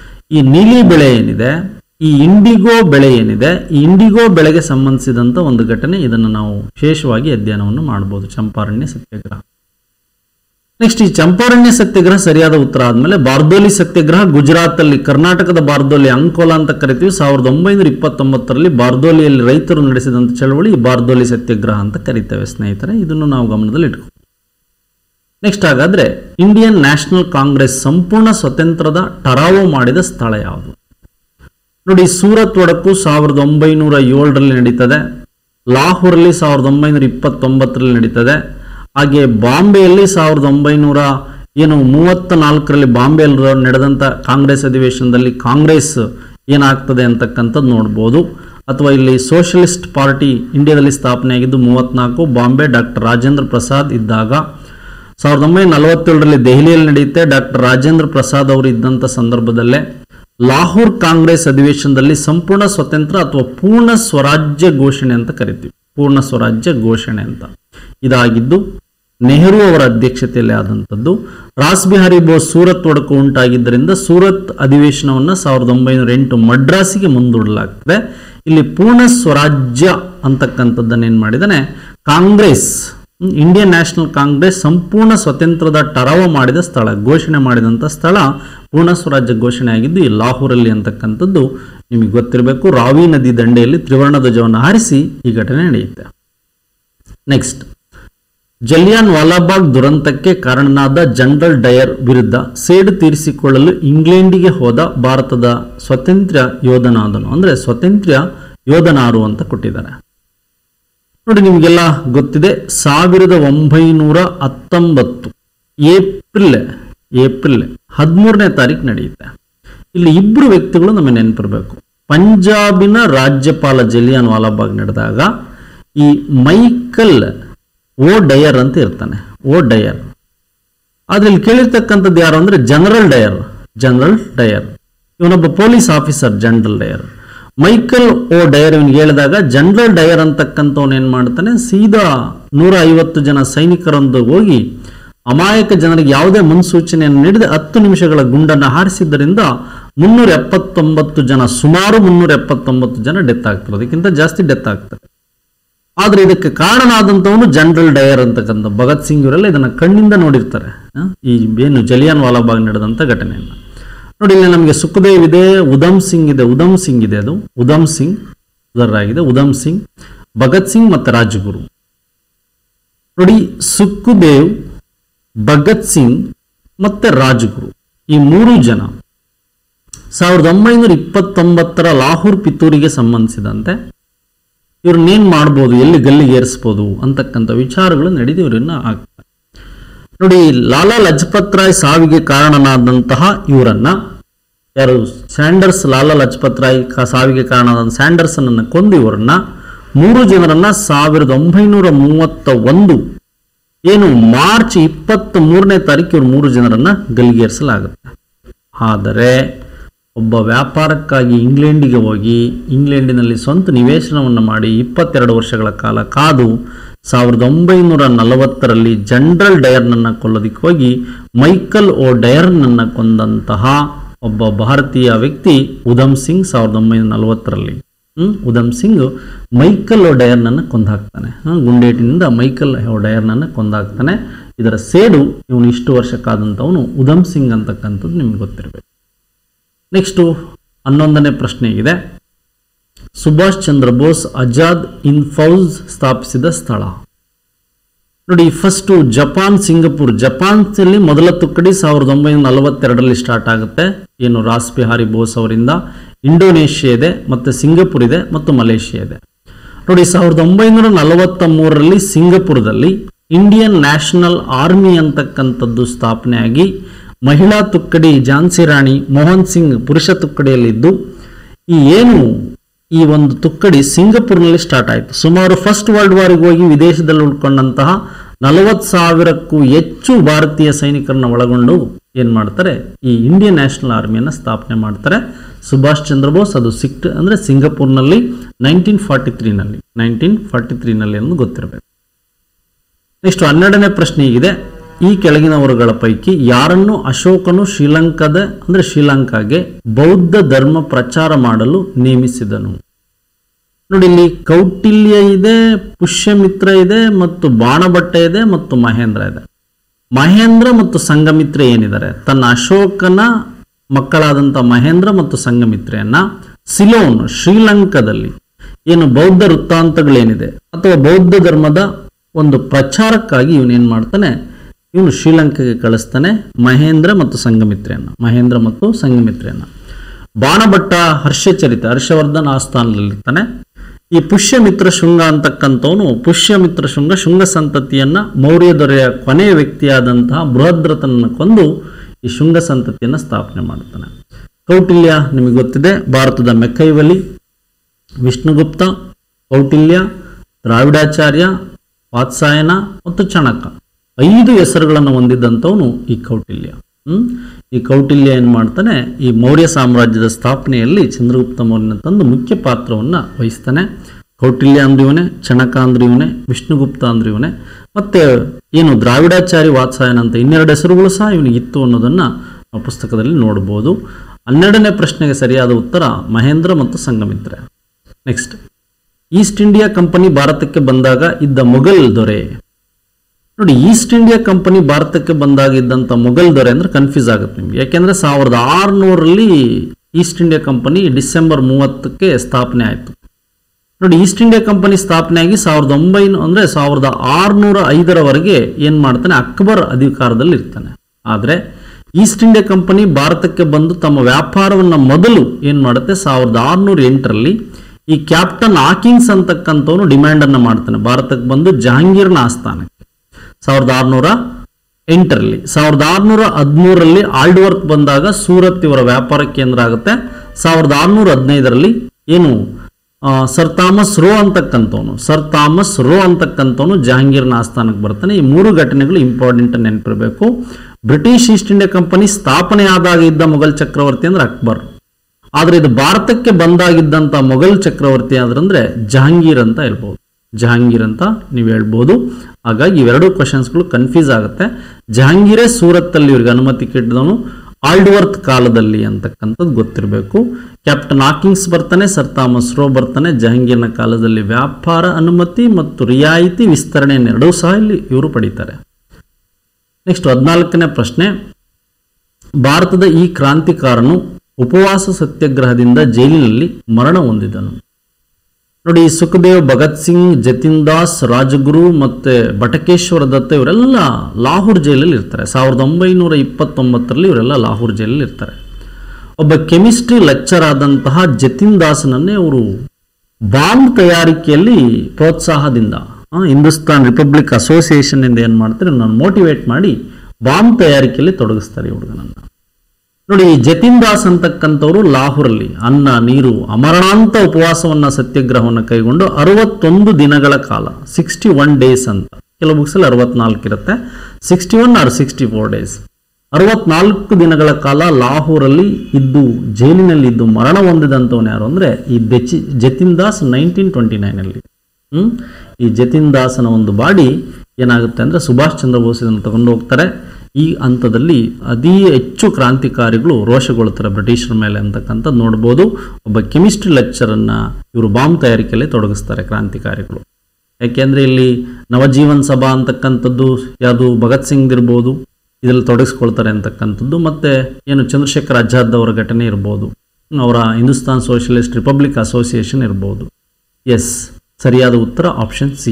ಈ ನೀಲಿ ಬೆಳೆ ಏನಿದೆ ಈ ಇಂಡಿಗೋ ಬೆಳೆ ಏನಿದೆ ಈ ಇಂಡಿಗೋ ಬೆಳೆಗೆ ಸಂಬಂಧಿಸಿದಂಥ ಒಂದು ಘಟನೆ ಇದನ್ನು ನಾವು ವಿಶೇಷವಾಗಿ ಅಧ್ಯಯನವನ್ನು ಮಾಡಬಹುದು ಚಂಪಾರಣ್ಯ ಸತ್ಯಾಗ್ರಹ ನೆಕ್ಸ್ಟ್ ಈ ಚಂಪಾರಣ್ಯ ಸತ್ಯಾಗ್ರಹ ಸರಿಯಾದ ಉತ್ತರ ಆದ್ಮೇಲೆ ಬಾರ್ದೋಲಿ ಸತ್ಯಾಗ್ರಹ ಗುಜರಾತ್ ಅಲ್ಲಿ ಕರ್ನಾಟಕದ ಬಾರ್ದೋಲಿ ಅಂಕೋಲಾ ಅಂತ ಕರಿತೀವಿ ಸಾವಿರದ ಒಂಬೈನೂರ ಇಪ್ಪತ್ತೊಂಬತ್ತರಲ್ಲಿ ಬಾರ್ದೋಲಿಯಲ್ಲಿ ರೈತರು ನಡೆಸಿದಂಥ ಚಳವಳಿ ಈ ಬಾರ್ದೋಲಿ ಸತ್ಯಾಗ್ರಹ ಅಂತ ಕರಿತೇವೆ ಸ್ನೇಹಿತರೆ ಇದನ್ನು ನಾವು ಗಮನದಲ್ಲಿ ಇಟ್ಕೊ ನೆಕ್ಸ್ಟ್ ಹಾಗಾದ್ರೆ ಇಂಡಿಯನ್ ನ್ಯಾಷನಲ್ ಕಾಂಗ್ರೆಸ್ ಸಂಪೂರ್ಣ ಸ್ವತಂತ್ರದ ಟರಾವೋ ಮಾಡಿದ ಸ್ಥಳ ಯಾವುದು ನೋಡಿ ಸೂರತ್ ಒಡಕು ಸಾವಿರದ ಒಂಬೈನೂರ ಏಳರಲ್ಲಿ ನಡೀತದೆ ಲಾಹೋರಲ್ಲಿ ಸಾವಿರದ ಒಂಬೈನೂರ ಇಪ್ಪತ್ತೊಂಬತ್ತರಲ್ಲಿ ನಡೀತದೆ ಹಾಗೆ ಬಾಂಬೆಯಲ್ಲಿ ಸಾವಿರದ ಒಂಬೈನೂರ ಏನು ಮೂವತ್ತ ನಾಲ್ಕರಲ್ಲಿ ಬಾಂಬೆಯಲ್ಲಿ ನಡೆದಂಥ ಕಾಂಗ್ರೆಸ್ ಅಧಿವೇಶನದಲ್ಲಿ ಕಾಂಗ್ರೆಸ್ ಏನಾಗ್ತದೆ ಅಂತಕ್ಕಂಥದ್ದು ನೋಡ್ಬೋದು ಅಥವಾ ಇಲ್ಲಿ ಸೋಷಲಿಸ್ಟ್ ಪಾರ್ಟಿ ಇಂಡಿಯಾದಲ್ಲಿ ಸ್ಥಾಪನೆಯಾಗಿದ್ದು ಮೂವತ್ನಾಲ್ಕು ಬಾಂಬೆ ಡಾಕ್ಟರ್ ರಾಜೇಂದ್ರ ಪ್ರಸಾದ್ ಇದ್ದಾಗ ಸಾವಿರದ ಒಂಬೈನೂರ ನಲವತ್ತೇಳರಲ್ಲಿ ದೆಹಲಿಯಲ್ಲಿ ನಡೆಯುತ್ತೆ ಡಾಕ್ಟರ್ ರಾಜೇಂದ್ರ ಪ್ರಸಾದ್ ಅವರು ಇದ್ದಂಥ ಸಂದರ್ಭದಲ್ಲೇ ಲಾಹೋರ್ ಕಾಂಗ್ರೆಸ್ ಅಧಿವೇಶನದಲ್ಲಿ ಸಂಪೂರ್ಣ ಸ್ವತಂತ್ರ ಅಥವಾ ಪೂರ್ಣ ಸ್ವರಾಜ್ಯ ಘೋಷಣೆ ಅಂತ ಕರಿತೀವಿ ಪೂರ್ಣ ಸ್ವರಾಜ್ಯ ಘೋಷಣೆ ಅಂತ ಇದಾಗಿದ್ದು ನೆಹರು ಅವರ ಅಧ್ಯಕ್ಷತೆಯಲ್ಲಿ ಆದಂಥದ್ದು ರಾಸ್ ಬಿಹಾರಿ ಬೋಸ್ ಸೂರತ್ ಒಡಕು ಉಂಟಾಗಿದ್ದರಿಂದ ಸೂರತ್ ಅಧಿವೇಶನವನ್ನು ಸಾವಿರದ ಒಂಬೈನೂರ ಎಂಟು ಮಡ್ರಾಸಿಗೆ ಮುಂದೂಡಲಾಗ್ತದೆ ಇಲ್ಲಿ ಪೂರ್ಣ ಸ್ವರಾಜ್ಯ ಅಂತಕ್ಕಂಥದ್ದನ್ನು ಏನು ಮಾಡಿದಾನೆ Congress hmm, Indian National Congress ಸಂಪೂರ್ಣ ಸ್ವತಂತ್ರದ ಟರಾವ ಮಾಡಿದ ಸ್ಥಳ ಘೋಷಣೆ ಮಾಡಿದಂಥ ಸ್ಥಳ ಪೂರ್ಣ ಸ್ವರಾಜ್ಯ ಘೋಷಣೆ ಆಗಿದ್ದು ಈ ಲಾಹೋರಲ್ಲಿ ಅಂತಕ್ಕಂಥದ್ದು ನಿಮಗೆ ಗೊತ್ತಿರಬೇಕು ರಾವಿ ನದಿ ದಂಡೆಯಲ್ಲಿ ತ್ರಿವರ್ಣ ಧ್ವಜವನ್ನು ಹಾರಿಸಿ ಈ ಘಟನೆ ನಡೆಯುತ್ತೆ ನೆಕ್ಸ್ಟ್ ಜಲಿಯಾನ್ ವಾಲಾಬಾಗ್ ದುರಂತಕ್ಕೆ ಕಾರಣನಾದ ಜನರಲ್ ಡಯರ್ ವಿರುದ್ಧ ಸೇಡು ತೀರಿಸಿಕೊಳ್ಳಲು ಇಂಗ್ಲೆಂಡಿಗೆ ಹೋದ ಭಾರತದ ಸ್ವತಂತ್ರ ಯೋಧನಾದನು ಅಂದ್ರೆ ಸ್ವತಂತ್ರ ಯೋಧನಾರು ಅಂತ ಕೊಟ್ಟಿದ್ದಾರೆ ನೋಡಿ ನಿಮಗೆಲ್ಲ ಗೊತ್ತಿದೆ ಸಾವಿರದ ಒಂಬೈನೂರ ಹತ್ತೊಂಬತ್ತು ಏಪ್ರಿಲ್ ಏಪ್ರಿಲ್ ಹದಿಮೂರನೇ ತಾರೀಕು ನಡೆಯುತ್ತೆ ಇಲ್ಲಿ ಇಬ್ಬರು ವ್ಯಕ್ತಿಗಳು ನಮಗೆ ನೆನಪಿರಬೇಕು ಪಂಜಾಬಿನ ರಾಜ್ಯಪಾಲ ಜಲಿಯಾನ್ ವಾಲಾಬಾಗ್ ನಡೆದಾಗ ಈ ಮೈಕಲ್ ಓ ಡಯರ್ ಅಂತ ಇರ್ತಾನೆ ಓ ಡಯರ್ ಆದ್ರೆ ಇಲ್ಲಿ ಕೇಳಿರ್ತಕ್ಕಂಥದ್ದು ಯಾರು ಅಂದ್ರೆ ಜನರಲ್ ಡಯರ್ ಜನರಲ್ ಡಯರ್ ಇವನೊಬ್ಬ police officer general Dyer Michael O'Dwyer ಇವನಿಗೆ ಹೇಳಿದಾಗ ಜನರಲ್ ಡಯರ್ ಅಂತಕ್ಕಂಥವ್ನು ಏನ್ ಮಾಡ್ತಾನೆ ಸೀದಾ ನೂರ ಐವತ್ತು ಜನ ಸೈನಿಕರೊಂದಿಗೆ ಹೋಗಿ ಅಮಾಯಕ ಜನರಿಗೆ ಯಾವುದೇ ಮುನ್ಸೂಚನೆಯನ್ನು ನೀಡದೆ ಹತ್ತು ನಿಮಿಷಗಳ ಗುಂಡನ್ನು ಹಾರಿಸಿದ್ದರಿಂದ ಮುನ್ನೂರ ಎಪ್ಪತ್ತೊಂಬತ್ತು ಜನ ಸುಮಾರು ಮುನ್ನೂರ ಎಪ್ಪತ್ತೊಂಬತ್ತು ಜನ ಡೆತ್ ಆಗ್ತಾರೆ ಅದಕ್ಕಿಂತ ಜಾಸ್ತಿ ಡೆತ್ ಆಗ್ತಾರೆ ಆದ್ರೆ ಇದಕ್ಕೆ ಕಾರಣನಾದಂಥವನು ಜನರಲ್ ಡಯರ್ ಅಂತಕ್ಕಂಥ ಭಗತ್ ಸಿಂಗ್ ಇವರೆಲ್ಲ ಇದನ್ನ ಕಣ್ಣಿಂದ ನೋಡಿರ್ತಾರೆ ಆ, ಈ ಏನು ಜಲಿಯನ್ ವಾಲಾಬಾಗ್ ನಡೆದಂಥ ಘಟನೆಯನ್ನ ನೋಡಿ ಇಲ್ಲಿ ನಮಗೆ ಸುಖದೇವ್ ಇದೆ ಉಧಮ್ ಸಿಂಗ್ ಇದೆ ಉಧಮ್ ಸಿಂಗ್ ಇದೆ ಅದು ಉಧಮ್ ಸಿಂಗ್ ಉದರಾಗಿದೆ ಉಧಮ್ ಸಿಂಗ್ ಭಗತ್ ಸಿಂಗ್ ಮತ್ತೆ ರಾಜ್ಗುರು ನೋಡಿ ಸುಖದೇವ್ ಭಗತ್ ಸಿಂಗ್ ಮತ್ತೆ ರಾಜ್ಗುರು ಈ ಮೂರು ಜನ ಸಾವಿರದ ಒಂಬೈನೂರ ಇಪ್ಪತ್ತೊಂಬತ್ತರ ಲಾಹೋರ್ ಪಿತೂರಿಗೆ ಸಂಬಂಧಿಸಿದಂತೆ ಇವ್ರನ್ನೇನ್ ಮಾಡ್ಬೋದು ಎಲ್ಲಿ ಗಲ್ಲಿಗೆ ಏರಿಸ್ಬೋದು ಅಂತಕ್ಕಂಥ ವಿಚಾರಗಳು ನಡೆದು ಇವರನ್ನ ಆಗ್ತಾರೆ ನೋಡಿ ಲಾಲಾ ಲಜಪತ್ ರಾಯ್ ಸಾವಿಗೆ ಕಾರಣನಾದಂತಹ ಇವರನ್ನ ಯಾರು ಸ್ಯಾಂಡರ್ಸ್ ಲಾಲಾ ಲಜಪತ್ ರಾಯ್ ಕ- ಸಾವಿಗೆ ಕಾರಣನಾದ ಸ್ಯಾಂಡರ್ಸನ್ ಅನ್ನ ಕೊಂದು ಇವರನ್ನ ಮೂರು ಜನರನ್ನ ಸಾವಿರದ ಒಂಬೈನೂರ ಮೂವತ್ತ ಒಂದು ಏನು ಮಾರ್ಚ್ ಇಪ್ಪತ್ತ್ ಮೂರನೇ ತಾರೀಕು ಇವರು ಮೂರು ಜನರನ್ನ ಗಲ್ಲಿಗೇರಿಸಲಾಗುತ್ತೆ ಆದರೆ ಒಬ್ಬ ವ್ಯಾಪಾರಕ್ಕಾಗಿ ಇಂಗ್ಲೆಂಡಿಗೆ ಹೋಗಿ ಇಂಗ್ಲೆಂಡಿನಲ್ಲಿ ಸ್ವಂತ ನಿವೇಶನವನ್ನು ಮಾಡಿ ಇಪ್ಪತ್ತೆರಡು ವರ್ಷಗಳ ಕಾಲ ಕಾದು ಸಾವಿರದ ಒಂಬೈನೂರ ನಲವತ್ತರಲ್ಲಿ ಜನರಲ್ ಡಯರ್ನನ್ನು ಕೊಲ್ಲೋದಕ್ಕೆ ಹೋಗಿ ಮೈಕಲ್ ಓ ಡಯರ್ನನ್ನು ಕೊಂದಂತಹ ಒಬ್ಬ ಭಾರತೀಯ ವ್ಯಕ್ತಿ ಉಧಮ್ ಸಿಂಗ್ ಸಾವಿರದ ಒಂಬೈನೂರ ನಲವತ್ತರಲ್ಲಿ ಹ್ಮ್ ಉಧಮ್ ಸಿಂಗ್ ಮೈಕಲ್ ಓ ಡಯರ್ನನ್ನು ಕೊಂದಾಕ್ತಾನೆ ಹ್ಮ್, ಗುಂಡೇಟಿನಿಂದ ಮೈಕಲ್ ಓ ಡಯರ್ನನ್ನು ಕೊಂದಾಕ್ತಾನೆ ಇದರ ಸೇಡು ಇವನು ಇಷ್ಟು ವರ್ಷ ಕಾದಂಥವನು ಉಧಮ್ ಸಿಂಗ್ ಅಂತಕ್ಕಂಥದ್ದು ನಿಮ್ಗೆ ಗೊತ್ತಿರಬೇಕು ನೆಕ್ಸ್ಟು ಹನ್ನೊಂದನೇ ಪ್ರಶ್ನೆ ಇದೆ ಸುಭಾಷ್ ಚಂದ್ರ ಬೋಸ್ ಆಜಾದ್ ಇನ್ ಫೌಜ್ ಸ್ಥಾಪಿಸಿದ ಸ್ಥಳ ನೋಡಿ ಫಸ್ಟು ಜಪಾನ್ ಸಿಂಗಪುರ್ ಜಪಾನ್ಸಲ್ಲಿ ಮೊದಲ ತುಕ್ಕಡಿ ಸಾವಿರದ ಒಂಬೈನೂರ ನಲವತ್ತೆರಡರಲ್ಲಿ ಸ್ಟಾರ್ಟ್ ಆಗುತ್ತೆ ಏನು ರಾಸ್ ಬಿಹಾರಿ ಬೋಸ್ ಅವರಿಂದ ಇಂಡೋನೇಷ್ಯಾ ಇದೆ ಮತ್ತು ಸಿಂಗಪುರ್ ಇದೆ ಮತ್ತು ಮಲೇಷ್ಯಾ ಇದೆ ನೋಡಿ ಸಾವಿರದ ಒಂಬೈನೂರ ನಲವತ್ತ ಮೂರರಲ್ಲಿ ಸಿಂಗಪುರದಲ್ಲಿ ಇಂಡಿಯನ್ ನ್ಯಾಷನಲ್ ಆರ್ಮಿ ಅಂತಕ್ಕಂಥದ್ದು ಸ್ಥಾಪನೆಯಾಗಿ ಮಹಿಳಾ ತುಕ್ಕಡಿ ಝಾನ್ಸಿ ರಾಣಿ ಮೋಹನ್ ಸಿಂಗ್ ಪುರುಷ ತುಕ್ಕಡಿಯಲ್ಲಿದ್ದು ಈ ಏನು ಈ ಒಂದು ತುಕ್ಕಡಿ ಸಿಂಗಪುರ್ನಲ್ಲಿ ಸ್ಟಾರ್ಟ್ ಆಯಿತು ಸುಮಾರು ಫಸ್ಟ್ ವರ್ಲ್ಡ್ ವಾರಿಗೆ ಹೋಗಿ ವಿದೇಶದಲ್ಲಿ ಉಳ್ಕೊಂಡಂತಹ ನಲವತ್ತು ಸಾವಿರಕ್ಕೂ ಹೆಚ್ಚು ಭಾರತೀಯ ಸೈನಿಕರನ್ನ ಒಳಗೊಂಡು ಏನು ಮಾಡ್ತಾರೆ ಈ ಇಂಡಿಯನ್ ನ್ಯಾಷನಲ್ ಆರ್ಮಿಯನ್ನು ಸ್ಥಾಪನೆ ಮಾಡ್ತಾರೆ ಸುಭಾಷ್ ಚಂದ್ರ ಬೋಸ್ ಅದು ಸಿಕ್ಟ್ ಅಂದರೆ ಸಿಂಗಪುರ್ನಲ್ಲಿ ನೈನ್ಟೀನ್ ಫಾರ್ಟಿ ತ್ರೀನಲ್ಲಿ ನೈನ್ಟೀನ್ ಫಾರ್ಟಿ ತ್ರೀನಲ್ಲಿ ಅನ್ನೋದು ಗೊತ್ತಿರಬೇಕು ನೆಕ್ಸ್ಟ್ ಹನ್ನೆರಡನೇ ಪ್ರಶ್ನೆ ಹೀಗಿದೆ ಈ ಕೆಳಗಿನವರುಗಳ ಪೈಕಿ ಯಾರನ್ನು ಅಶೋಕನು ಶ್ರೀಲಂಕಾದ ಅಂದರೆ ಶ್ರೀಲಂಕಾಗೆ ಬೌದ್ಧ ಧರ್ಮ ಪ್ರಚಾರ ಮಾಡಲು ನೇಮಿಸಿದನು ನೋಡಿ ಇಲ್ಲಿ ಕೌಟಿಲ್ಯ ಇದೆ ಪುಷ್ಯಮಿತ್ರ ಇದೆ ಮತ್ತು ಬಾಣಭಟ್ಟ ಇದೆ ಮತ್ತು ಮಹೇಂದ್ರ ಇದೆ ಮಹೇಂದ್ರ ಮತ್ತು ಸಂಗಮಿತ್ರ ಏನಿದ್ದಾರೆ ತನ್ನ ಅಶೋಕನ ಮಕ್ಕಳಾದಂಥ ಮಹೇಂದ್ರ ಮತ್ತು ಸಂಗಮಿತ್ರೆಯನ್ನ ಸಿಲೋನ್ ಶ್ರೀಲಂಕಾದಲ್ಲಿ ಏನು ಬೌದ್ಧ ವೃತ್ತಾಂತಗಳೇನಿದೆ ಅಥವಾ ಬೌದ್ಧ ಧರ್ಮದ ಒಂದು ಪ್ರಚಾರಕ್ಕಾಗಿ ಇವನೇನ್ ಮಾಡ್ತಾನೆ ಇವನು ಶ್ರೀಲಂಕಾಗೆ ಕಳಿಸ್ತಾನೆ ಮಹೇಂದ್ರ ಮತ್ತು ಸಂಗಮಿತ್ರೆಯನ್ನ ಮಹೇಂದ್ರ ಮತ್ತು ಸಂಗಮಿತ್ರೆಯನ್ನ ಬಾಣಭಟ್ಟ ಹರ್ಷಚರಿತ ಹರ್ಷವರ್ಧನ್ ಆಸ್ಥಾನದಲ್ಲಿರ್ತಾನೆ ಈ ಪುಷ್ಯಮಿತ್ರ ಶೃಂಗ ಅಂತಕ್ಕಂಥವನು ಪುಷ್ಯಮಿತ್ರ ಶೃಂಗ ಶೃಂಗ ಸಂತತಿಯನ್ನ ಮೌರ್ಯ ದೊರೆಯ ಕೊನೆಯ ವ್ಯಕ್ತಿಯಾದಂತಹ ಬೃಹದ್ರಥನನ್ನು ಕೊಂದು ಈ ಶೃಂಗ ಸಂತತಿಯನ್ನು ಸ್ಥಾಪನೆ ಮಾಡ್ತಾನೆ ಕೌಟಿಲ್ಯ ನಿಮಗೆ ಗೊತ್ತಿದೆ ಭಾರತದ ಮೆಕ್ಕೈವಲಿ ವಿಷ್ಣುಗುಪ್ತ ಕೌಟಿಲ್ಯ ದ್ರಾವಿಡಾಚಾರ್ಯ ವಾತ್ಸಾಯನ ಮತ್ತು ಚಣಕ ಐದು ಹೆಸರುಗಳನ್ನು ಹೊಂದಿದ್ದಂಥವನು ಈ ಕೌಟಿಲ್ಯ ಹ್ಮ್? ಈ ಕೌಟಿಲ್ಯ ಏನು ಮಾಡ್ತಾನೆ ಈ ಮೌರ್ಯ ಸಾಮ್ರಾಜ್ಯದ ಸ್ಥಾಪನೆಯಲ್ಲಿ ಚಂದ್ರಗುಪ್ತ ಮೌರ್ಯನ ತಂದು ಮುಖ್ಯ ಪಾತ್ರವನ್ನು ವಹಿಸ್ತಾನೆ ಕೌಟಿಲ್ಯ ಅಂದ್ರೆ ಇವನೇ ಚಣಕ ಅಂದ್ರೆ ಇವನೇ ವಿಷ್ಣುಗುಪ್ತ ಅಂದ್ರೆ ಇವನೇ ಮತ್ತೆ ಏನು ದ್ರಾವಿಡಾಚಾರಿ ವಾತ್ಸಾಯನ ಅಂತ ಇನ್ನೆರಡು ಹೆಸರುಗಳು ಸಹ ಇವನಿಗೆ ಇತ್ತು ಅನ್ನೋದನ್ನ ನಾವು ಪುಸ್ತಕದಲ್ಲಿ ನೋಡ್ಬೋದು ಹನ್ನೆರಡನೇ ಪ್ರಶ್ನೆಗೆ ಸರಿಯಾದ ಉತ್ತರ ಮಹೇಂದ್ರ ಮತ್ತು Sanghamitra next East India Company ಭಾರತಕ್ಕೆ ಬಂದಾಗ ಇದ್ದ ಮೊಘಲ್ ದೊರೆ ನೋಡಿ ಈಸ್ಟ್ ಇಂಡಿಯಾ ಕಂಪನಿ ಭಾರತಕ್ಕೆ ಬಂದಾಗ ಇದ್ದಂಥ ಮೊಘಲ್ ದೊರೆ ಅಂದ್ರೆ ಕನ್ಫ್ಯೂಸ್ ಆಗುತ್ತೆ ನಿಮ್ಗೆ ಯಾಕೆಂದ್ರೆ ಸಾವಿರದ ಆರುನೂರಲ್ಲಿ ಈಸ್ಟ್ ಇಂಡಿಯಾ ಕಂಪನಿ ಡಿಸೆಂಬರ್ ಮೂವತ್ತಕ್ಕೆ ಸ್ಥಾಪನೆ ಆಯಿತು ನೋಡಿ ಈಸ್ಟ್ ಇಂಡಿಯಾ ಕಂಪನಿ ಸ್ಥಾಪನೆ ಆಗಿ ಸಾವಿರದ ಒಂಬೈನೂರ ಅಂದ್ರೆ ಸಾವಿರದ ಆರುನೂರ ಐದರವರೆಗೆ ಏನ್ ಮಾಡ್ತಾನೆ ಅಕ್ಬರ್ ಅಧಿಕಾರದಲ್ಲಿ ಇರ್ತಾನೆ ಆದ್ರೆ ಈಸ್ಟ್ ಇಂಡಿಯಾ ಕಂಪನಿ ಭಾರತಕ್ಕೆ ಬಂದು ತಮ್ಮ ವ್ಯಾಪಾರವನ್ನ ಮೊದಲು ಏನ್ ಮಾಡುತ್ತೆ ಸಾವಿರದ ಆರುನೂರ ಎಂಟರಲ್ಲಿ ಈ ಕ್ಯಾಪ್ಟನ್ ಹಾಕಿಂಗ್ಸ್ ಅಂತಕ್ಕಂಥವನು ಡಿಮ್ಯಾಂಡ್ ಅನ್ನ ಮಾಡ್ತಾನೆ ಭಾರತಕ್ಕೆ ಬಂದು ಜಹಾಂಗೀರ್ನ ಆಸ್ಥಾನಕ್ಕೆ ಸಾವಿರದ ಆರುನೂರ ಎಂಟರಲ್ಲಿ ಸಾವಿರದ ಆರುನೂರ ಹದಿಮೂರರಲ್ಲಿ ಆಲ್ಡ್ವರ್ತ್ ಬಂದಾಗ ಸೂರತ್ ಇವರ ವ್ಯಾಪಾರ ಕೇಂದ್ರ ಆಗುತ್ತೆ ಸಾವಿರದ ಆರುನೂರ ಹದಿನೈದರಲ್ಲಿ ಏನು ಆ, ಸರ್ ಥಾಮಸ್ ರೋ ಅಂತಕ್ಕಂಥವನು ಸರ್ ಥಾಮಸ್ ರೋ ಅಂತಕ್ಕಂಥವನು ಜಹಾಂಗೀರ್ನ ಆಸ್ಥಾನಕ್ಕೆ ಬರ್ತಾನೆ ಈ ಮೂರು ಘಟನೆಗಳು ಇಂಪಾರ್ಟೆಂಟ್ ನೆನಪಿರಬೇಕು ಬ್ರಿಟಿಷ್ ಈಸ್ಟ್ ಇಂಡಿಯಾ ಕಂಪನಿ ಸ್ಥಾಪನೆ ಆದಾಗ ಇದ್ದ ಮೊಘಲ್ ಚಕ್ರವರ್ತಿ ಅಂದ್ರೆ ಅಕ್ಬರ್ ಆದ್ರೆ ಇದು ಭಾರತಕ್ಕೆ ಬಂದಾಗಿದ್ದಂಥ ಮೊಘಲ್ ಚಕ್ರವರ್ತಿ ಆದ್ರಂದ್ರೆ ಜಹಾಂಗೀರ್ ಅಂತ ಹೇಳ್ಬೋದು ಜಹಾಂಗೀರ್ ಅಂತ ನೀವು ಹೇಳ್ಬೋದು ಹಾಗಾಗಿ ಇವೆರಡು ಕ್ವಶನ್ಸ್ಗಳು ಕನ್ಫ್ಯೂಸ್ ಆಗುತ್ತೆ ಜಹಾಂಗೀರೇ ಸೂರತ್ತಲ್ಲಿ ಇವ್ರಿಗೆ ಅನುಮತಿ ಕೆಟ್ಟಿದವನು ಆಲ್ಡ್ವರ್ತ್ ಕಾಲದಲ್ಲಿ ಅಂತಕ್ಕಂಥದ್ದು ಗೊತ್ತಿರಬೇಕು ಕ್ಯಾಪ್ಟನ್ ಹಾಕಿಂಗ್ಸ್ ಬರ್ತಾನೆ ಸರ್ ಥಾಮಸ್ ರೋ ಬರ್ತಾನೆ ಜಹಾಂಗೀರ್ನ ಕಾಲದಲ್ಲಿ ವ್ಯಾಪಾರ ಅನುಮತಿ ಮತ್ತು ರಿಯಾಯಿತಿ ವಿಸ್ತರಣೆಯನ್ನು ಎರಡೂ ಸಹ ಇಲ್ಲಿ ಇವರು ಪಡೀತಾರೆ ನೆಕ್ಸ್ಟ್ ಹದಿನಾಲ್ಕನೇ ಪ್ರಶ್ನೆ ಭಾರತದ ಈ ಕ್ರಾಂತಿಕಾರನು ಉಪವಾಸ ಸತ್ಯಾಗ್ರಹದಿಂದ ಜೈಲಿನಲ್ಲಿ ಮರಣ ಹೊಂದಿದನು ನೋಡಿ ಸುಖದೇವ್ ಭಗತ್ ಸಿಂಗ್ ಜತಿನ್ ದಾಸ್ ರಾಜಗುರು ಮತ್ತೆ ಬಟಕೇಶ್ವರ ದತ್ತ ಇವರೆಲ್ಲ ಲಾಹೋರ್ ಜೈಲಲ್ಲಿ ಇರ್ತಾರೆ ಸಾವಿರದ ಒಂಬೈನೂರ ಇಪ್ಪತ್ತೊಂಬತ್ತರಲ್ಲಿ ಇವರೆಲ್ಲ ಲಾಹೋರ್ ಜೈಲಲ್ಲಿ ಇರ್ತಾರೆ ಒಬ್ಬ ಕೆಮಿಸ್ಟ್ರಿ ಲೆಕ್ಚರ್ ಆದಂತಹ ಜತಿನ್ ದಾಸನನ್ನೇ ಅವರು ಬಾಂಬ್ ತಯಾರಿಕೆಯಲ್ಲಿ ಪ್ರೋತ್ಸಾಹದಿಂದ ಆ, ಹಿಂದೂಸ್ತಾನ್ ರಿಪಬ್ಲಿಕ್ ಅಸೋಸಿಯೇಷನ್ ಇಂದ ಏನು ಮಾಡ್ತಾರೆ ನಾನು ಮೋಟಿವೇಟ್ ಮಾಡಿ ಬಾಂಬ್ ತಯಾರಿಕೆಯಲ್ಲಿ ತೊಡಗಿಸ್ತಾರೆ ಈ ಹುಡುಗನನ್ನ ನೋಡಿ ಈ ಜತಿನ್ ದಾಸ್ ಅಂತಕ್ಕಂಥವ್ರು ಲಾಹೋರಲ್ಲಿ ಅನ್ನ ನೀರು ಅಮರಣಾಂತ ಉಪವಾಸವನ್ನ ಸತ್ಯಾಗ್ರಹವನ್ನು ಕೈಗೊಂಡು ಅರವತ್ತೊಂದು ದಿನಗಳ ಕಾಲ ಸಿಕ್ಸ್ಟಿ ಒನ್ ಡೇಸ್ ಅಂತ ಕೆಲವು ಬುಕ್ಸಲ್ಲಿ ಅರವತ್ನಾಲ್ಕು ಇರುತ್ತೆ sixty one or sixty four days ಅರವತ್ನಾಲ್ಕು ದಿನಗಳ ಕಾಲ ಲಾಹೋರಲ್ಲಿ ಇದ್ದು ಜೈಲಿನಲ್ಲಿ ಇದ್ದು ಮರಣ ಹೊಂದಿದಂಥವನು ಯಾರು ಅಂದರೆ ಈ ಬೆಚಿ ಜತಿನ್ ದಾಸ್ ನೈನ್ಟೀನ್ ಟ್ವೆಂಟಿ ನೈನಲ್ಲಿ ಹ್ಮ್ ಈ ಜತಿನ್ ದಾಸನ ಒಂದು ಬಾಡಿ ಏನಾಗುತ್ತೆ ಅಂದರೆ ಸುಭಾಷ್ ಚಂದ್ರ ಬೋಸ್ ಇದನ್ನು ತಗೊಂಡು ಹೋಗ್ತಾರೆ ಈ ಹಂತದಲ್ಲಿ ಅತಿ ಹೆಚ್ಚು ಕ್ರಾಂತಿಕಾರಿಗಳು ರೋಷಗೊಳ್ತಾರೆ ಬ್ರಿಟಿಷರ ಮೇಲೆ ಅಂತಕ್ಕಂಥದ್ದು ನೋಡ್ಬೋದು ಒಬ್ಬ ಕೆಮಿಸ್ಟ್ರಿ ಲೆಕ್ಚರನ್ನು ಇವರು ಬಾಂಬ್ ತಯಾರಿಕೆಯಲ್ಲಿ ತೊಡಗಿಸ್ತಾರೆ ಕ್ರಾಂತಿಕಾರಿಗಳು ಯಾಕೆಂದರೆ ಇಲ್ಲಿ ನವಜೀವನ್ ಸಭಾ ಅಂತಕ್ಕಂಥದ್ದು ಯಾವುದು ಭಗತ್ ಸಿಂಗ್ ಇರ್ಬೋದು ಇದರಲ್ಲಿ ತೊಡಗಿಸ್ಕೊಳ್ತಾರೆ ಅಂತಕ್ಕಂಥದ್ದು ಮತ್ತು ಏನು ಚಂದ್ರಶೇಖರ್ ಆಜಾದ್ ಅವರ ಘಟನೆ ಇರ್ಬೋದು ಅವರ ಹಿಂದೂಸ್ತಾನ್ ಸೋಷಿಯಲಿಸ್ಟ್ ರಿಪಬ್ಲಿಕ್ ಅಸೋಸಿಯೇಷನ್ ಇರ್ಬೋದು ಎಸ್ ಸರಿಯಾದ ಉತ್ತರ ಆಪ್ಷನ್ ಸಿ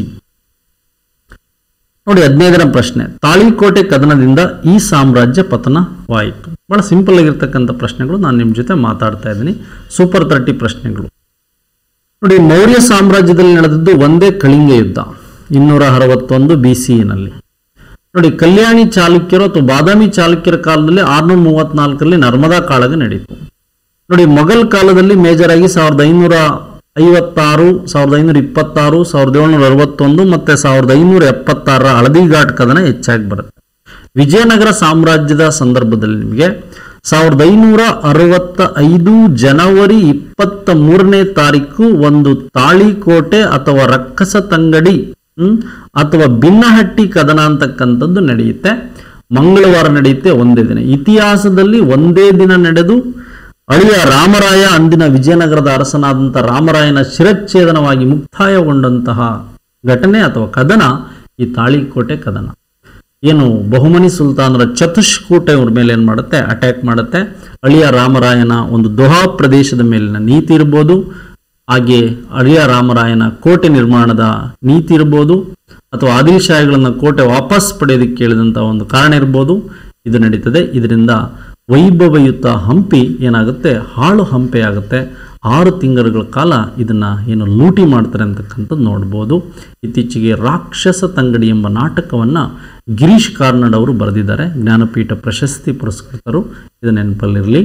ನೋಡಿ ಹದಿನೈದರ ಪ್ರಶ್ನೆ ತಾಳಿಕೋಟೆ ಕದನದಿಂದ ಈ ಸಾಮ್ರಾಜ್ಯ ಪತನವಾಯಿತು ಬಹಳ ಸಿಂಪಲ್ ಆಗಿರ್ತಕ್ಕಂಥ ಪ್ರಶ್ನೆಗಳು ನಾನು ನಿಮ್ಮ ಜೊತೆ ಮಾತಾಡ್ತಾ ಇದ್ದೀನಿ ಸೂಪರ್ ತರ್ಟಿ ಪ್ರಶ್ನೆಗಳು ನೋಡಿ ಮೌರ್ಯ ಸಾಮ್ರಾಜ್ಯದಲ್ಲಿ ನಡೆದದ್ದು ಒಂದೇ ಕಳಿಂಗ ಯುದ್ಧ ಇನ್ನೂರ ಅರವತ್ತೊಂದು ಬಿ ನಲ್ಲಿ ನೋಡಿ ಕಲ್ಯಾಣಿ ಚಾಲುಕ್ಯರು ಅಥವಾ ಬಾದಾಮಿ ಚಾಲುಕ್ಯರ ಕಾಲದಲ್ಲಿ ಆರ್ನೂರ ಮೂವತ್ನಾಲ್ಕರಲ್ಲಿ ನರ್ಮದಾ ಕಾಳಗ ನಡೀತು ನೋಡಿ ಮೊಘಲ್ ಕಾಲದಲ್ಲಿ ಮೇಜರ್ ಆಗಿ ಸಾವಿರದ ಐನೂರ ಐವತ್ತಾರು ಸಾವಿರದ ಐನೂರ ಇಪ್ಪತ್ತಾರು ಸಾವಿರದ ಏಳ್ನೂರ ಅರವತ್ತೊಂದು ಮತ್ತೆ ಸಾವಿರದ ಐನೂರ ಎಪ್ಪತ್ತಾರರ ಹಳದಿಘಾಟ್ ಕದನ ಹೆಚ್ಚಾಗಿ ಬರುತ್ತೆ ವಿಜಯನಗರ ಸಾಮ್ರಾಜ್ಯದ ಸಂದರ್ಭದಲ್ಲಿ ನಿಮಗೆ ಸಾವಿರದ ಐನೂರ ಅರವತ್ತ ಐದು ಜನವರಿ ಇಪ್ಪತ್ತ ಮೂರನೇ ತಾರೀಕು ಒಂದು ತಾಳಿಕೋಟೆ ಅಥವಾ ರಕ್ಕಸ ತಂಗಡಿ ಹ್ಮ್, ಅಥವಾ ಭಿನ್ನಹಟ್ಟಿ ಕದನ ಅಂತಕ್ಕಂಥದ್ದು ನಡೆಯುತ್ತೆ ಮಂಗಳವಾರ ನಡೆಯುತ್ತೆ ಒಂದೇ ದಿನ ಇತಿಹಾಸದಲ್ಲಿ ಒಂದೇ ದಿನ ನಡೆದು ಅಳಿಯ ರಾಮರಾಯ ಅಂದಿನ ವಿಜಯನಗರದ ಅರಸನಾದಂಥ ರಾಮರಾಯನ ಶಿರಚ್ಛೇದನವಾಗಿ ಮುಕ್ತಾಯಗೊಂಡಂತಹ ಘಟನೆ ಅಥವಾ ಕದನ ಈ ತಾಳಿಕೋಟೆ ಕದನ ಏನು ಬಹುಮನಿ ಸುಲ್ತಾನರ ಚತುಷ್ಕೂಟ ಇವ್ರ ಮೇಲೆ ಏನು ಮಾಡುತ್ತೆ ಅಟ್ಯಾಕ್ ಮಾಡುತ್ತೆ ಅಳಿಯ ರಾಮರಾಯನ ಒಂದು ದೊಹಾ ಪ್ರದೇಶದ ಮೇಲಿನ ನೀತಿ ಇರ್ಬೋದು ಹಾಗೆ ಅಳಿಯ ರಾಮರಾಯನ ಕೋಟೆ ನಿರ್ಮಾಣದ ನೀತಿ ಇರ್ಬೋದು ಅಥವಾ ಆದಿಲ್ ಶಾಹಿಗಳನ್ನ ಕೋಟೆ ವಾಪಸ್ ಪಡೆಯೋದಕ್ಕೆ ಕೇಳಿದಂಥ ಒಂದು ಕಾರಣ ಇರ್ಬೋದು ಇದು ನಡೀತದೆ ಇದರಿಂದ ವೈಭವಯುತ ಹಂಪಿ ಏನಾಗುತ್ತೆ ಹಾಳು ಹಂಪೆ ಆಗುತ್ತೆ ಆರು ತಿಂಗಳ ಕಾಲ ಇದನ್ನ ಏನು ಲೂಟಿ ಮಾಡ್ತಾರೆ ಅಂತಕ್ಕಂಥದ್ದು ನೋಡ್ಬೋದು ಇತ್ತೀಚೆಗೆ ರಾಕ್ಷಸ ತಂಗಡಿ ಎಂಬ ನಾಟಕವನ್ನ ಗಿರೀಶ್ ಕಾರ್ನಾಡ್ ಅವರು ಬರೆದಿದ್ದಾರೆ ಜ್ಞಾನಪೀಠ ಪ್ರಶಸ್ತಿ ಪುರಸ್ಕೃತರು ಇದು ನೆನಪಲ್ಲಿರಲಿ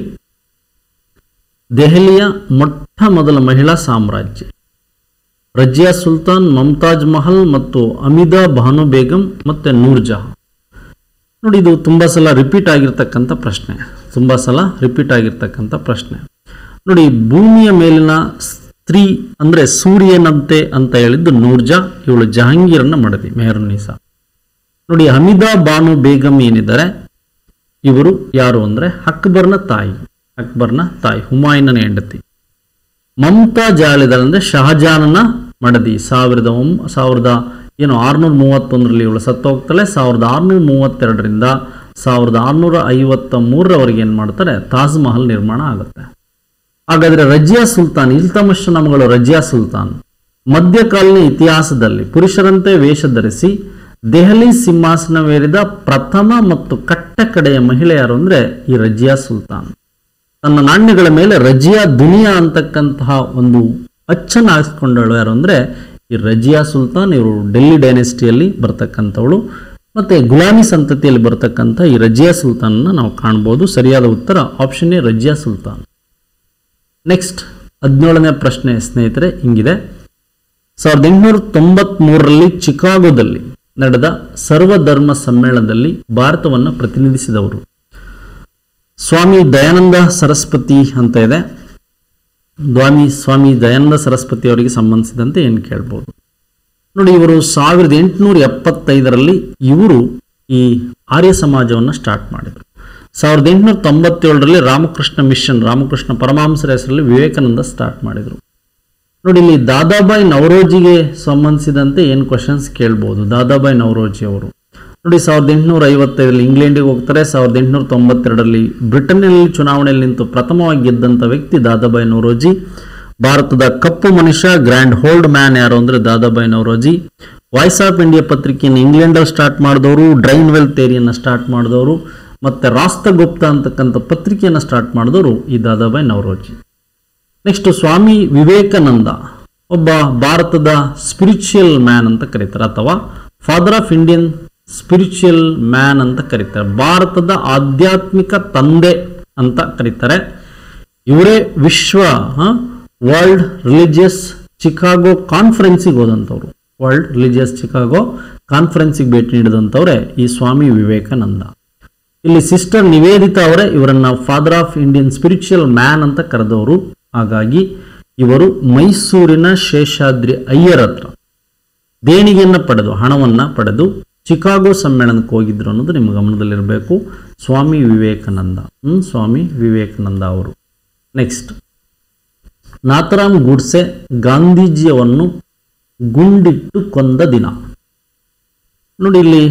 ದೆಹಲಿಯ ಮೊಟ್ಟ ಮೊದಲ ಮಹಿಳಾ ಸಾಮ್ರಾಜ್ಯ ರಜಿಯಾ ಸುಲ್ತಾನ್ ಮಮ್ತಾಜ್ ಮಹಲ್ ಮತ್ತು ಅಮಿದಾ ಭಾನು ಬೇಗಂ ಮತ್ತು ನೂರ್ಜಹಾನ್ ನೋಡಿ ಇದು ತುಂಬ ಸಲ ರಿಪೀಟ್ ಆಗಿರ್ತಕ್ಕಂಥ ಪ್ರಶ್ನೆ ತುಂಬ ಸಲ ರಿಪೀಟ್ ಆಗಿರ್ತಕ್ಕಂಥ ಪ್ರಶ್ನೆ ನೋಡಿ ಭೂಮಿಯ ಮೇಲಿನ ಸ್ತ್ರೀ ಅಂದರೆ ಸೂರ್ಯನಂತೆ ಅಂತ ಹೇಳಿದ್ದು ನೂರ್ಜಾ ಇವಳು ಜಹಾಂಗೀರನ್ನ ಮಡದಿ ಮೆಹರುನ್ನೀಸಾ ನೋಡಿ ಹಮಿದಾ ಬಾನು ಬೇಗಂ ಏನಿದ್ದಾರೆ ಇವರು ಯಾರು ಅಂದರೆ ಅಕ್ಬರ್ನ ತಾಯಿ ಅಕ್ಬರ್ನ ತಾಯಿ ಹುಮಾಯೂನನ ಹೆಂಡತಿ ಮಮತಾ ಜಾಳಿದಾಳ್ ಅಂದರೆ ಶಹಜಾನನ ಮಡದಿ ಸಾವಿರದ ಒಂ ಸಾವಿರದ ಏನು ಆರುನೂರ ಮೂವತ್ತೊಂದರಲ್ಲಿ ಇವಳು ಸತ್ತು ಹೋಗ್ತಾಳೆ ಸಾವಿರದ ಆರುನೂರ ಮೂವತ್ತೆರಡರಿಂದ ಸಾವಿರದ ಆರುನೂರ ಐವತ್ತ ಮೂರರವರೆಗೆ ಏನು ಮಾಡ್ತಾರೆ ತಾಜ್ ಮಹಲ್ ನಿರ್ಮಾಣ ಆಗುತ್ತೆ ಹಾಗಾದರೆ ರಜಿಯಾ ಸುಲ್ತಾನ್ ಇಲ್ತಮಶ ನಮಗಳು ರಜಿಯಾ ಸುಲ್ತಾನ್ ಮಧ್ಯಕಾಲೀನ ಇತಿಹಾಸದಲ್ಲಿ ಪುರುಷರಂತೆ ವೇಷ ಧರಿಸಿ ದೆಹಲಿ ಸಿಂಹಾಸನವೇರಿದ ಪ್ರಥಮ ಮತ್ತು ಕಟ್ಟ ಕಡೆಯ ಮಹಿಳೆ ಯಾರು ಅಂದರೆ ಈ ರಜಿಯಾ ಸುಲ್ತಾನ್ ತನ್ನ ನಾಣ್ಯಗಳ ಮೇಲೆ ರಜಿಯಾ ದುನಿಯಾ ಅಂತಕ್ಕಂತಹ ಒಂದು ಅಚ್ಚನ್ನು ಹಾಕಿಸ್ಕೊಂಡಳು ಯಾರು ಅಂದರೆ ಈ ರಜಿಯಾ ಸುಲ್ತಾನ್ ಇವರು ಡೆಲ್ಲಿ ಡೈನೆಸ್ಟಿಯಲ್ಲಿ ಬರ್ತಕ್ಕಂಥವಳು ಮತ್ತು ಗುಲಾಮಿ ಸಂತತಿಯಲ್ಲಿ ಬರ್ತಕ್ಕಂಥ ಈ ರಜಿಯಾ ಸುಲ್ತಾನ್ನ ನಾವು ಕಾಣ್ಬೋದು ಸರಿಯಾದ ಉತ್ತರ option A Razia Sultan next ಹದಿನೇಳನೇ ಪ್ರಶ್ನೆ ಸ್ನೇಹಿತರೆ ಹಿಂಗಿದೆ ಸಾವಿರದ ಎಂಟುನೂರ ತೊಂಬತ್ಮೂರರಲ್ಲಿ ಚಿಕಾಗೋದಲ್ಲಿ ನಡೆದ ಸರ್ವಧರ್ಮ ಸಮ್ಮೇಳನದಲ್ಲಿ ಭಾರತವನ್ನು ಪ್ರತಿನಿಧಿಸಿದವರು ಸ್ವಾಮಿ ದಯಾನಂದ ಸರಸ್ವತಿ ಅಂತ ಇದೆ ಸ್ವಾಮಿ ಸ್ವಾಮಿ ದಯಾನಂದ ಸರಸ್ವತಿ ಅವರಿಗೆ ಸಂಬಂಧಿಸಿದಂತೆ ಏನು ಕೇಳ್ಬೋದು ನೋಡಿ ಇವರು ಸಾವಿರದ ಎಂಟುನೂರ ಎಪ್ಪತ್ತೈದರಲ್ಲಿ ಇವರು ಈ ಆರ್ಯ ಸಮಾಜವನ್ನು ಸ್ಟಾರ್ಟ್ ಮಾಡಿದರು ಸಾವಿರದ ಎಂಟುನೂರ ತೊಂಬತ್ತೇಳರಲ್ಲಿ ರಾಮಕೃಷ್ಣ ಮಿಷನ್ ರಾಮಕೃಷ್ಣ ಪರಮಹಂಸರ ಹೆಸರಲ್ಲಿ ವಿವೇಕಾನಂದ ಸ್ಟಾರ್ಟ್ ಮಾಡಿದರು ನೋಡಿ ಇಲ್ಲಿ ದಾದಾಬಾಯಿ ನವರೋಜಿಗೆ ಸಂಬಂಧಿಸಿದಂತೆ ಏನು ಕ್ವಶನ್ಸ್ ಕೇಳ್ಬೋದು ದಾದಾಬಾಯಿ ನವರೋಜಿ ಅವರು ನೋಡಿ ಸಾವಿರದ ಎಂಟುನೂರ ಐವತ್ತೈದರಲ್ಲಿ ಇಂಗ್ಲೆಂಡಿಗೆ ಹೋಗ್ತಾರೆ ಸಾವಿರದ ಎಂಟುನೂರ ತೊಂಬತ್ತೆರಡರಲ್ಲಿ ಬ್ರಿಟನ್ನಲ್ಲಿ ಚುನಾವಣೆಯಲ್ಲಿ ನಿಂತು ಪ್ರಥಮವಾಗಿ ಗೆದ್ದಂಥ ವ್ಯಕ್ತಿ ದಾದಾಬಾಯಿ ನವರೋಜಿ ಭಾರತದ ಕಪ್ಪು ಮನುಷ್ಯ ಗ್ರ್ಯಾಂಡ್ ಹೋಲ್ಡ್ ಮ್ಯಾನ್ ಯಾರು ಅಂದರೆ Dadabhai Naoroji voice of India ಪತ್ರಿಕೆಯನ್ನು ಇಂಗ್ಲೆಂಡಲ್ಲಿ ಸ್ಟಾರ್ಟ್ ಮಾಡಿದವರು ಡ್ರೈನ್ ವೆಲ್ ಥೇರಿಯನ್ನು ಸ್ಟಾರ್ಟ್ ಮಾಡಿದವರು ಮತ್ತು ರಾಷ್ಟ್ರಗುಪ್ತ ಅಂತಕ್ಕಂಥ ಪತ್ರಿಕೆಯನ್ನು ಸ್ಟಾರ್ಟ್ ಮಾಡಿದವರು ಈ ದಾದಾಬಾಯಿ ನವರೋಜಿ ನೆಕ್ಸ್ಟ್ ಸ್ವಾಮಿ ವಿವೇಕಾನಂದ ಒಬ್ಬ ಭಾರತದ ಸ್ಪಿರಿಚುವಲ್ ಮ್ಯಾನ್ ಅಂತ ಕರೀತಾರೆ ಅಥವಾ father of Indian spiritual man ಅಂತ ಕರೀತಾರೆ ಭಾರತದ ಆಧ್ಯಾತ್ಮಿಕ ತಂದೆ ಅಂತ ಕರೀತಾರೆ ಇವರೇ ವಿಶ್ವ ವರ್ಲ್ಡ್ ರಿಲಿಜಿಯಸ್ ಚಿಕಾಗೋ ಕಾನ್ಫರೆನ್ಸಿಗೆ ಹೋದಂಥವ್ರು ವರ್ಲ್ಡ್ ರಿಲಿಜಿಯಸ್ ಚಿಕಾಗೋ ಕಾನ್ಫರೆನ್ಸಿಗೆ ಭೇಟಿ ನೀಡಿದಂಥವ್ರೆ ಈ ಸ್ವಾಮಿ ವಿವೇಕಾನಂದ ಇಲ್ಲಿ ಸಿಸ್ಟರ್ ನಿವೇದಿತಾ ಅವರೇ ಇವರನ್ನ father of Indian spiritual man ಅಂತ ಕರೆದವರು ಹಾಗಾಗಿ ಇವರು ಮೈಸೂರಿನ ಶೇಷಾದ್ರಿ ಅಯ್ಯರ್ ಹತ್ರ ದೇಣಿಗೆಯನ್ನು ಪಡೆದು ಹಣವನ್ನು ಪಡೆದು ಚಿಕಾಗೋ ಸಮ್ಮೇಳನಕ್ಕೆ ಹೋಗಿದ್ರು ಅನ್ನೋದು ನಿಮ್ಮ ಗಮನದಲ್ಲಿರಬೇಕು ಸ್ವಾಮಿ ವಿವೇಕಾನಂದ ಹ್ಮ್ ಸ್ವಾಮಿ ವಿವೇಕಾನಂದ ಅವರು ನೆಕ್ಸ್ಟ್ ನಾಥರಾಮ್ ಗೂಡ್ಸೆ ಗಾಂಧೀಜಿಯನ್ನು ಗುಂಡಿಟ್ಟು ಕೊಂದ ದಿನ ನೋಡಿ ಇಲ್ಲಿ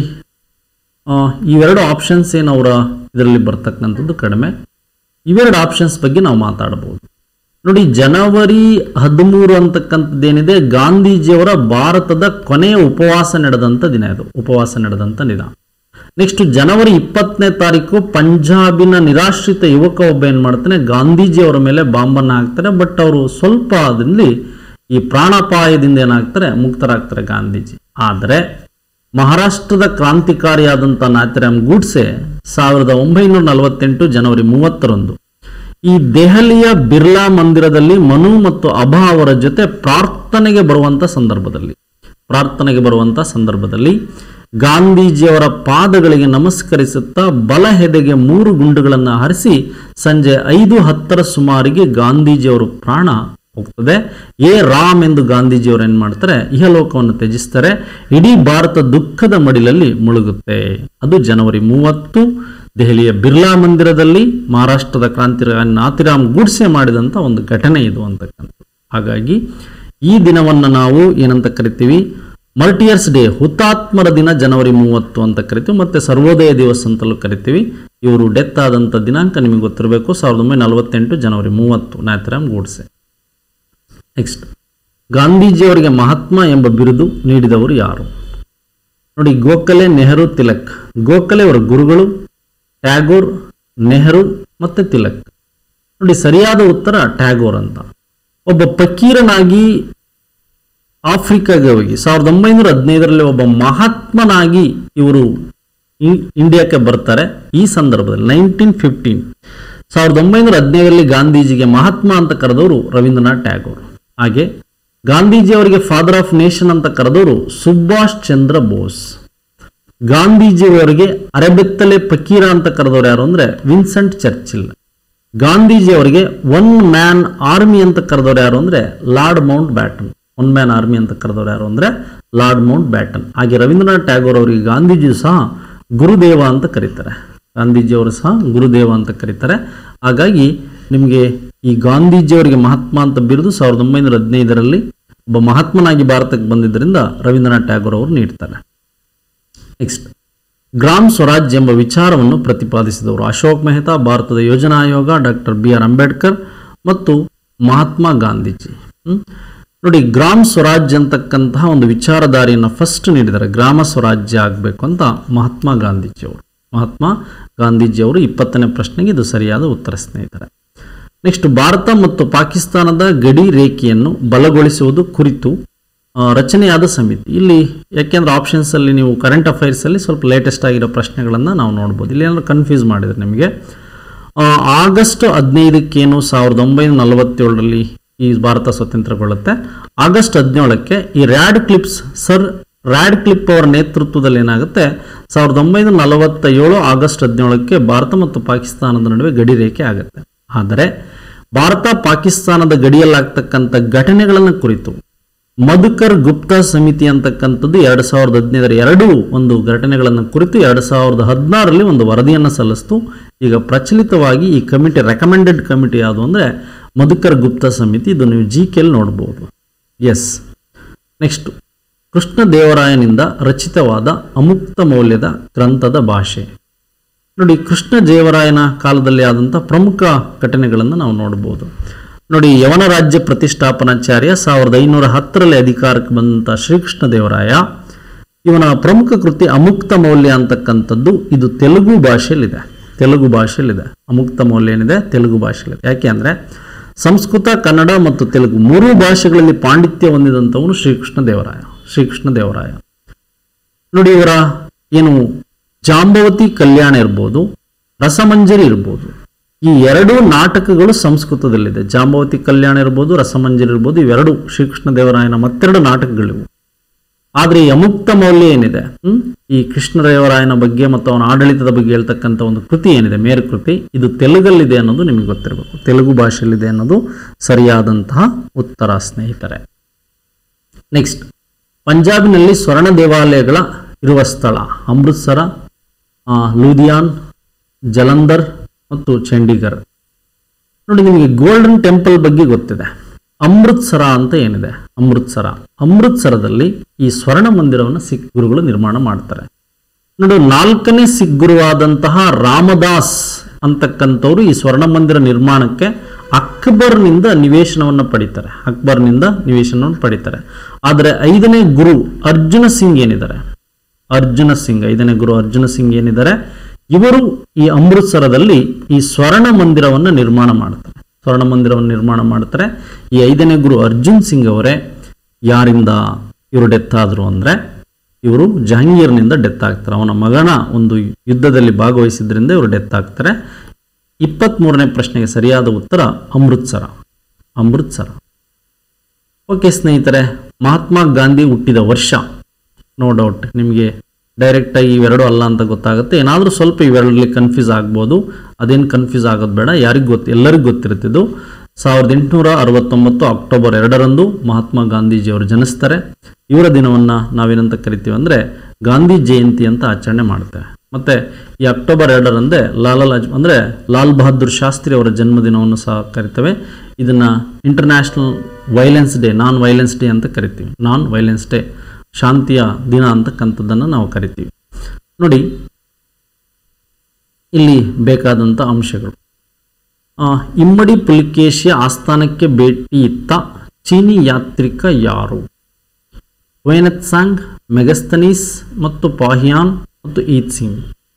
ಆ, ಇವೆರಡು ಆಪ್ಷನ್ಸ್ ಏನು ಅವರ ಇದರಲ್ಲಿ ಬರ್ತಕ್ಕಂಥದ್ದು ಕಡಿಮೆ ಇವೆರಡು ಆಪ್ಷನ್ಸ್ ಬಗ್ಗೆ ನಾವು ಮಾತಾಡಬಹುದು ನೋಡಿ ಜನವರಿ ಹದಿಮೂರು ಅಂತಕ್ಕಂಥದ್ದೇನಿದೆ ಗಾಂಧೀಜಿಯವರ ಭಾರತದ ಕೊನೆಯ ಉಪವಾಸ ನಡೆದಂಥ ದಿನ ಇದು ಉಪವಾಸ ನಡೆದಂಥ ದಿನ ನೆಕ್ಸ್ಟ್ ಜನವರಿ ಇಪ್ಪತ್ತನೇ ತಾರೀಕು ಪಂಜಾಬಿನ ನಿರಾಶ್ರಿತ ಯುವಕ ಒಬ್ಬ ಏನು ಮಾಡ್ತಾನೆ ಗಾಂಧೀಜಿಯವರ ಮೇಲೆ ಬಾಂಬನ್ನು ಹಾಕ್ತಾರೆ ಬಟ್ ಅವರು ಸ್ವಲ್ಪ ಅದರಲ್ಲಿ ಈ ಪ್ರಾಣಾಪಾಯದಿಂದ ಏನಾಗ್ತಾರೆ ಮುಕ್ತರಾಗ್ತಾರೆ ಗಾಂಧೀಜಿ ಆದರೆ ಮಹಾರಾಷ್ಟ್ರದ ಕ್ರಾಂತಿಕಾರಿಯಾದಂಥ ನಾಥರಾಮ್ ಗೂಡ್ಸೆ ಸಾವಿರದ ಒಂಬೈನೂರ ನಲವತ್ತೆಂಟು ಜನವರಿ ಮೂವತ್ತರಂದು ಈ ದೆಹಲಿಯ ಬಿರ್ಲಾ ಮಂದಿರದಲ್ಲಿ ಮನು ಮತ್ತು ಅಭಾ ಅವರ ಜೊತೆ ಪ್ರಾರ್ಥನೆಗೆ ಬರುವಂತ ಸಂದರ್ಭದಲ್ಲಿ ಪ್ರಾರ್ಥನೆಗೆ ಬರುವಂತ ಸಂದರ್ಭದಲ್ಲಿ ಗಾಂಧೀಜಿಯವರ ಪಾದಗಳಿಗೆ ನಮಸ್ಕರಿಸುತ್ತಾ ಬಲ ಹೆದೆಗೆ ಮೂರು ಗುಂಡುಗಳನ್ನು ಹಾರಿಸಿ ಸಂಜೆ ಐದು ಹತ್ತರ ಸುಮಾರಿಗೆ ಗಾಂಧೀಜಿಯವರು ಪ್ರಾಣ ಹೋಗ್ತದೆ ಎ ರಾಮ್ ಎಂದು ಗಾಂಧೀಜಿಯವರು ಏನ್ ಮಾಡ್ತಾರೆ ಇಹಲೋಕವನ್ನು ತ್ಯಜಿಸ್ತಾರೆ ಇಡೀ ಭಾರತ ದುಃಖದ ಮಡಿಲಲ್ಲಿ ಮುಳುಗುತ್ತೆ ಅದು ಜನವರಿ ಮೂವತ್ತು ದೆಹಲಿಯ ಬಿರ್ಲಾ ಮಂದಿರದಲ್ಲಿ ಮಹಾರಾಷ್ಟ್ರದ ಕ್ರಾಂತಿ ನಾಥಿರಾಮ್ ಗೂಡ್ಸೆ ಮಾಡಿದಂಥ ಒಂದು ಘಟನೆ ಇದು ಅಂತಕ್ಕಂಥದ್ದು ಹಾಗಾಗಿ ಈ ದಿನವನ್ನು ನಾವು ಏನಂತ ಕರಿತೀವಿ ಮಲ್ಟಿಯರ್ಸ್ ಡೇ ಹುತಾತ್ಮರ ದಿನ ಜನವರಿ ಮೂವತ್ತು ಅಂತ ಕರಿತೀವಿ ಮತ್ತೆ ಸರ್ವೋದಯ ದಿವಸ ಅಂತಲೂ ಕರಿತೀವಿ ಇವರು ಡೆತ್ ಆದಂಥ ದಿನಾಂಕ ನಿಮಗೆ ಗೊತ್ತಿರಬೇಕು ಸಾವಿರದ ಒಂಬೈನೂರ ನಲವತ್ತೆಂಟು ಜನವರಿ ಮೂವತ್ತು ನಾಥರಾಮ್ ಗೂಡ್ಸೆ ನೆಕ್ಸ್ಟ್ ಗಾಂಧೀಜಿಯವರಿಗೆ ಮಹಾತ್ಮ ಎಂಬ ಬಿರುದು ನೀಡಿದವರು ಯಾರು ನೋಡಿ ಗೋಖಲೆ ನೆಹರು ತಿಲಕ್ ಗೋಖಲೆ ಅವರ ಗುರುಗಳು ಟ್ಯಾಗೋರ್ ನೆಹರು ಮತ್ತೆ ತಿಲಕ್ ನೋಡಿ ಸರಿಯಾದ ಉತ್ತರ ಟ್ಯಾಗೋರ್ ಅಂತ ಒಬ್ಬ ಫಕೀರನಾಗಿ ಆಫ್ರಿಕಾಗೆ ಹೋಗಿ ಸಾವಿರದ ಒಂಬೈನೂರ ಹದಿನೈದರಲ್ಲಿ ಒಬ್ಬ ಮಹಾತ್ಮನಾಗಿ ಇವರು ಇ- ಇಂಡಿಯಾಕ್ಕೆ ಬರ್ತಾರೆ ಈ ಸಂದರ್ಭದಲ್ಲಿ ನೈನ್ಟೀನ್ ಫಿಫ್ಟೀನ್ ಸಾವಿರದ ಒಂಬೈನೂರ ಹದಿನೈದರಲ್ಲಿ ಗಾಂಧೀಜಿಗೆ ಮಹಾತ್ಮ ಅಂತ ಕರೆದವರು ರವೀಂದ್ರನಾಥ್ ಟ್ಯಾಗೋರ್ ಹಾಗೆ ಗಾಂಧೀಜಿಯವರಿಗೆ ಫಾದರ್ ಆಫ್ ನೇಷನ್ ಅಂತ ಕರೆದವರು ಸುಭಾಷ್ ಚಂದ್ರ ಬೋಸ್ ಗಾಂಧೀಜಿಯವರಿಗೆ ಅರೆಬೆತ್ತಲೆ ಫಕೀರ ಅಂತ ಕರೆದವರು ಯಾರು ಅಂದ್ರೆ ವಿನ್ಸೆಂಟ್ ಚರ್ಚಿಲ್ ಗಾಂಧೀಜಿಯವರಿಗೆ ಒನ್ ಮ್ಯಾನ್ ಆರ್ಮಿ ಅಂತ ಕರೆದವರು ಯಾರು ಅಂದ್ರೆ lord Mountbatten one man army ಅಂತ ಕರೆದವರು ಯಾರು ಅಂದ್ರೆ ಲಾರ್ಡ್ ಮೌಂಟ್ ಬ್ಯಾಟನ್ ಹಾಗೆ ರವೀಂದ್ರನಾಥ್ ಟ್ಯಾಗೋರ್ ಅವರಿಗೆ ಗಾಂಧೀಜಿ ಸಹ ಗುರುದೇವ ಅಂತ ಕರೀತಾರೆ ಗಾಂಧೀಜಿಯವರು ಸಹ ಗುರುದೇವ ಅಂತ ಕರೀತಾರೆ ಹಾಗಾಗಿ ನಿಮಗೆ ಈ ಗಾಂಧೀಜಿಯವರಿಗೆ ಮಹಾತ್ಮ ಅಂತ ಬಿರುದು ಸಾವಿರದ ಒಂಬೈನೂರ ಹದಿನೈದರಲ್ಲಿ ಒಬ್ಬ ಮಹಾತ್ಮನಾಗಿ ಭಾರತಕ್ಕೆ ಬಂದಿದ್ದರಿಂದ ರವೀಂದ್ರನಾಥ್ ಟ್ಯಾಗೋರ್ ಅವರು ನೀಡ್ತಾರೆ ನೆಕ್ಸ್ಟ್ ಗ್ರಾಮ್ ಸ್ವರಾಜ್ ಎಂಬ ವಿಚಾರವನ್ನು ಪ್ರತಿಪಾದಿಸಿದವರು ಅಶೋಕ್ ಮೆಹ್ತಾ ಭಾರತದ ಯೋಜನಾ ಆಯೋಗ ಡಾಕ್ಟರ್ ಬಿ ಆರ್ ಅಂಬೇಡ್ಕರ್ ಮತ್ತು ಮಹಾತ್ಮ ಗಾಂಧೀಜಿ ಹ್ಮ್? ನೋಡಿ ಗ್ರಾಮ್ ಸ್ವರಾಜ್ ಅಂತಕ್ಕಂತಹ ಒಂದು ವಿಚಾರಧಾರಿಯನ್ನು ಫಸ್ಟ್ ನೀಡಿದ್ದಾರೆ ಗ್ರಾಮ ಸ್ವರಾಜ್ಯ ಆಗಬೇಕು ಅಂತ ಮಹಾತ್ಮ ಗಾಂಧೀಜಿಯವರು ಮಹಾತ್ಮ ಗಾಂಧೀಜಿಯವರು ಇಪ್ಪತ್ತನೇ ಪ್ರಶ್ನೆಗೆ ಇದು ಸರಿಯಾದ ಉತ್ತರ ಸ್ನೇಹಿತರೆ ನೆಕ್ಸ್ಟ್ ಭಾರತ ಮತ್ತು ಪಾಕಿಸ್ತಾನದ ಗಡಿ ರೇಖೆಯನ್ನು ಬಲಗೊಳಿಸುವುದು ಕುರಿತು ಆ, ರಚನೆಯಾದ ಸಮಿತಿ ಇಲ್ಲಿ ಯಾಕೆಂದ್ರೆ ಆಪ್ಷನ್ಸ್ ಅಲ್ಲಿ ನೀವು ಕರೆಂಟ್ ಅಫೈರ್ಸ್ ಅಲ್ಲಿ ಸ್ವಲ್ಪ ಲೇಟೆಸ್ಟ್ ಆಗಿರೋ ಪ್ರಶ್ನೆಗಳನ್ನು ನಾವು ನೋಡ್ಬೋದು ಇಲ್ಲಿ ಏನಾದ್ರು ಕನ್ಫ್ಯೂಸ್ ಮಾಡಿದ್ರೆ ನಿಮಗೆ ಆ, ಆಗಸ್ಟ್ ಹದಿನೈದಕ್ಕೇನು ಸಾವಿರದ ಒಂಬೈನೂರ ನಲವತ್ತೇಳರಲ್ಲಿ ಈ ಭಾರತ ಸ್ವತಂತ್ರಗೊಳ್ಳುತ್ತೆ ಆಗಸ್ಟ್ ಹದಿನೇಳಕ್ಕೆ ಈ Radcliffe sir Radcliffe ಅವರ ನೇತೃತ್ವದಲ್ಲಿ ಏನಾಗುತ್ತೆ ಸಾವಿರದ ಒಂಬೈನೂರ ನಲವತ್ತ ಏಳು ಆಗಸ್ಟ್ ಹದಿನೇಳಕ್ಕೆ ಭಾರತ ಮತ್ತು ಪಾಕಿಸ್ತಾನದ ನಡುವೆ ಗಡಿ ರೇಖೆ ಆಗುತ್ತೆ ಆದರೆ ಭಾರತ ಪಾಕಿಸ್ತಾನದ ಗಡಿಯಲ್ಲಾಗ್ತಕ್ಕಂಥ ಘಟನೆಗಳನ್ನು ಕುರಿತು ಮಧುಕರ್ ಗುಪ್ತಾ ಸಮಿತಿ ಅಂತಕ್ಕಂಥದ್ದು ಎರಡು ಸಾವಿರದ ಹದಿನೈದರ ಎರಡು ಒಂದು ಘಟನೆಗಳನ್ನು ಕುರಿತು ಎರಡು ಸಾವಿರದ ಹದಿನಾರರಲ್ಲಿ ಒಂದು ವರದಿಯನ್ನು ಸಲ್ಲಿಸ್ತು ಈಗ ಪ್ರಚಲಿತವಾಗಿ ಈ ಕಮಿಟಿ ರೆಕಮೆಂಡೆಡ್ ಕಮಿಟಿ ಯಾವುದು ಅಂದರೆ ಮಧುಕರ್ ಗುಪ್ತಾ ಸಮಿತಿ ಇದು ನೀವು ಜಿ ಕೆಲ್ ನೋಡ್ಬೋದು ಎಸ್ ನೆಕ್ಸ್ಟ್ ಕೃಷ್ಣ ದೇವರಾಯನಿಂದ ರಚಿತವಾದ ಅಮುಕ್ತ ಮೌಲ್ಯದ ಗ್ರಂಥದ ಭಾಷೆ ನೋಡಿ ಕೃಷ್ಣ ದೇವರಾಯನ ಕಾಲದಲ್ಲಿ ಆದಂಥ ಪ್ರಮುಖ ಘಟನೆಗಳನ್ನು ನಾವು ನೋಡ್ಬೋದು ನೋಡಿ ಯವನ ರಾಜ್ಯ ಪ್ರತಿಷ್ಠಾಪನಾಚಾರ್ಯ ಸಾವಿರದ ಐನೂರ ಹತ್ತರಲ್ಲಿ ಅಧಿಕಾರಕ್ಕೆ ಬಂದಂಥ ಶ್ರೀಕೃಷ್ಣ ದೇವರಾಯ ಇವನ ಪ್ರಮುಖ ಕೃತಿ ಅಮುಕ್ತ ಮೌಲ್ಯ ಅಂತಕ್ಕಂಥದ್ದು ಇದು ತೆಲುಗು ಭಾಷೆಯಲ್ಲಿದೆ ತೆಲುಗು ಭಾಷೆಯಲ್ಲಿದೆ ಅಮುಕ್ತ ಮೌಲ್ಯ ಏನಿದೆ ತೆಲುಗು ಭಾಷೆಯಲ್ಲಿದೆ ಯಾಕೆ ಅಂದರೆ ಸಂಸ್ಕೃತ ಕನ್ನಡ ಮತ್ತು ತೆಲುಗು ಮೂರೂ ಭಾಷೆಗಳಲ್ಲಿ ಪಾಂಡಿತ್ಯ ಹೊಂದಿದಂಥವನು ಶ್ರೀಕೃಷ್ಣ ದೇವರಾಯ ಶ್ರೀಕೃಷ್ಣ ದೇವರಾಯ ನೋಡಿ ಇವರ ಏನು ಜಾಂಬವತಿ ಕಲ್ಯಾಣ ಇರ್ಬೋದು ರಸಮಂಜರಿ ಇರ್ಬೋದು ಈ ಎರಡೂ ನಾಟಕಗಳು ಸಂಸ್ಕೃತದಲ್ಲಿದೆ ಜಾಂಬವತಿ ಕಲ್ಯಾಣ ಇರ್ಬೋದು ರಸಮಂಜರಿ ಇರ್ಬೋದು ಇವೆರಡು ಶ್ರೀಕೃಷ್ಣ ದೇವರಾಯನ ಮತ್ತೆರಡು ನಾಟಕಗಳಿವು ಆದರೆ ಈ ಅಮುಕ್ತ ಮೌಲ್ಯ ಏನಿದೆ ಹ್ಮ್? ಈ ಕೃಷ್ಣದೇವರಾಯನ ಬಗ್ಗೆ ಮತ್ತು ಅವನ ಆಡಳಿತದ ಬಗ್ಗೆ ಹೇಳ್ತಕ್ಕಂಥ ಒಂದು ಕೃತಿ ಏನಿದೆ ಮೇರು ಕೃತಿ ಇದು ತೆಲುಗಲ್ಲಿದೆ ಅನ್ನೋದು ನಿಮಗೆ ಗೊತ್ತಿರಬೇಕು ತೆಲುಗು ಭಾಷೆಯಲ್ಲಿದೆ ಅನ್ನೋದು ಸರಿಯಾದಂತಹ ಉತ್ತರ ಸ್ನೇಹಿತರೆ ನೆಕ್ಸ್ಟ್ ಪಂಜಾಬಿನಲ್ಲಿ ಸ್ವರ್ಣ ದೇವಾಲಯಗಳ ಇರುವ ಸ್ಥಳ ಅಮೃತ್ಸರ ಆ, ಲೂಧಿಯಾನ್ ಜಲಂಧರ್ ಮತ್ತು ಚಂಡೀಗರ್ ನೋಡಿ ನಿಮಗೆ ಗೋಲ್ಡನ್ ಟೆಂಪಲ್ ಬಗ್ಗೆ ಗೊತ್ತಿದೆ ಅಮೃತ್ಸರ ಅಂತ ಏನಿದೆ ಅಮೃತ್ಸರ ಅಮೃತ್ಸರದಲ್ಲಿ ಈ ಸ್ವರ್ಣ ಮಂದಿರವನ್ನು ಸಿಖ್ ಗುರುಗಳು ನಿರ್ಮಾಣ ಮಾಡ್ತಾರೆ ನೋಡಿ ನಾಲ್ಕನೇ ಸಿಖ್ ಗುರುವಾದಂತಹ ರಾಮದಾಸ್ ಅಂತಕ್ಕಂಥವ್ರು ಈ ಸ್ವರ್ಣ ಮಂದಿರ ನಿರ್ಮಾಣಕ್ಕೆ ಅಕ್ಬರ್ನಿಂದ ನಿವೇಶನವನ್ನು ಪಡಿತಾರೆ ಅಕ್ಬರ್ನಿಂದ ನಿವೇಶನವನ್ನು ಪಡಿತಾರೆ ಆದರೆ ಐದನೇ ಗುರು ಅರ್ಜುನ ಸಿಂಗ್ ಏನಿದ್ದಾರೆ ಅರ್ಜುನ ಸಿಂಗ್ ಐದನೇ ಗುರು ಅರ್ಜುನ ಸಿಂಗ್ ಏನಿದ್ದಾರೆ ಇವರು ಈ ಅಮೃತ್ಸರದಲ್ಲಿ ಈ ಸ್ವರ್ಣ ಮಂದಿರವನ್ನು ನಿರ್ಮಾಣ ಮಾಡ್ತಾರೆ ಸ್ವರ್ಣ ಮಂದಿರವನ್ನು ನಿರ್ಮಾಣ ಮಾಡ್ತಾರೆ ಈ ಐದನೇ ಗುರು ಅರ್ಜುನ್ ಸಿಂಗ್ ಅವರೇ ಯಾರಿಂದ ಇವರು ಡೆತ್ ಆದರು ಅಂದರೆ ಇವರು ಜಹಾಂಗೀರ್ನಿಂದ ಡೆತ್ ಆಗ್ತಾರೆ ಅವನ ಮಗನ ಒಂದು ಯುದ್ಧದಲ್ಲಿ ಭಾಗವಹಿಸಿದ್ರಿಂದ ಇವರು ಡೆತ್ ಆಗ್ತಾರೆ ಇಪ್ಪತ್ತ್ಮೂರನೇ ಪ್ರಶ್ನೆಗೆ ಸರಿಯಾದ ಉತ್ತರ ಅಮೃತ್ಸರ ಅಮೃತ್ಸರ ಓಕೆ ಸ್ನೇಹಿತರೆ ಮಹಾತ್ಮ ಗಾಂಧಿ ಹುಟ್ಟಿದ ವರ್ಷ ನೋ ಡೌಟ್ ನಿಮಗೆ ಡೈರೆಕ್ಟಾಗಿ ಇವೆರಡು ಅಲ್ಲ ಅಂತ ಗೊತ್ತಾಗುತ್ತೆ ಏನಾದರೂ ಸ್ವಲ್ಪ ಇವೆರಡರಲ್ಲಿ ಕನ್ಫ್ಯೂಸ್ ಆಗ್ಬೋದು ಅದೇನು ಕನ್ಫ್ಯೂಸ್ ಆಗೋದು ಬೇಡ ಯಾರಿಗೂ ಗೊತ್ತು ಎಲ್ಲರಿಗೂ ಗೊತ್ತಿರ್ತಿದ್ದು ಸಾವಿರದ ಎಂಟುನೂರ ಅರವತ್ತೊಂಬತ್ತು ಅಕ್ಟೋಬರ್ ಎರಡರಂದು ಮಹಾತ್ಮ ಗಾಂಧೀಜಿಯವರು ಜನಿಸ್ತಾರೆ ಇವರ ದಿನವನ್ನು ನಾವೇನಂತ ಕರಿತೀವಿ ಅಂದರೆ ಗಾಂಧಿ ಜಯಂತಿ ಅಂತ ಆಚರಣೆ ಮಾಡ್ತೇವೆ ಮತ್ತು ಈ ಅಕ್ಟೋಬರ್ ಎರಡರಂದೇ ಲಾಲಾ ಲಾಜ್ ಅಂದರೆ ಲಾಲ್ ಬಹದ್ದೂರ್ ಶಾಸ್ತ್ರಿ ಅವರ ಜನ್ಮದಿನವನ್ನು ಸಹ ಕರಿತೇವೆ ಇದನ್ನು international violence day non violence day ಅಂತ ಕರಿತೀವಿ ನಾನ್ ವೈಲೆನ್ಸ್ ಡೇ ಶಾಂತಿಯ ದಿನ ಅಂತಕ್ಕಂಥದ್ದನ್ನು ನಾವು ಕರಿತೀವಿ ನೋಡಿ ಇಲ್ಲಿ ಬೇಕಾದಂಥ ಅಂಶಗಳು ಆ, ಇಮ್ಮಡಿ ಪುಲಿಕೇಶಿಯ ಆಸ್ಥಾನಕ್ಕೆ ಭೇಟಿ ಇತ್ತ ಚೀನಿ ಯಾತ್ರಿಕ ಯಾರು ವೇನತ್ ಸಾಂಗ್ ಮೆಗಸ್ತನೀಸ್ ಮತ್ತು ಪಾಹಿಯಾನ್ ಮತ್ತು ಈತ್ ಸಿಂಗ್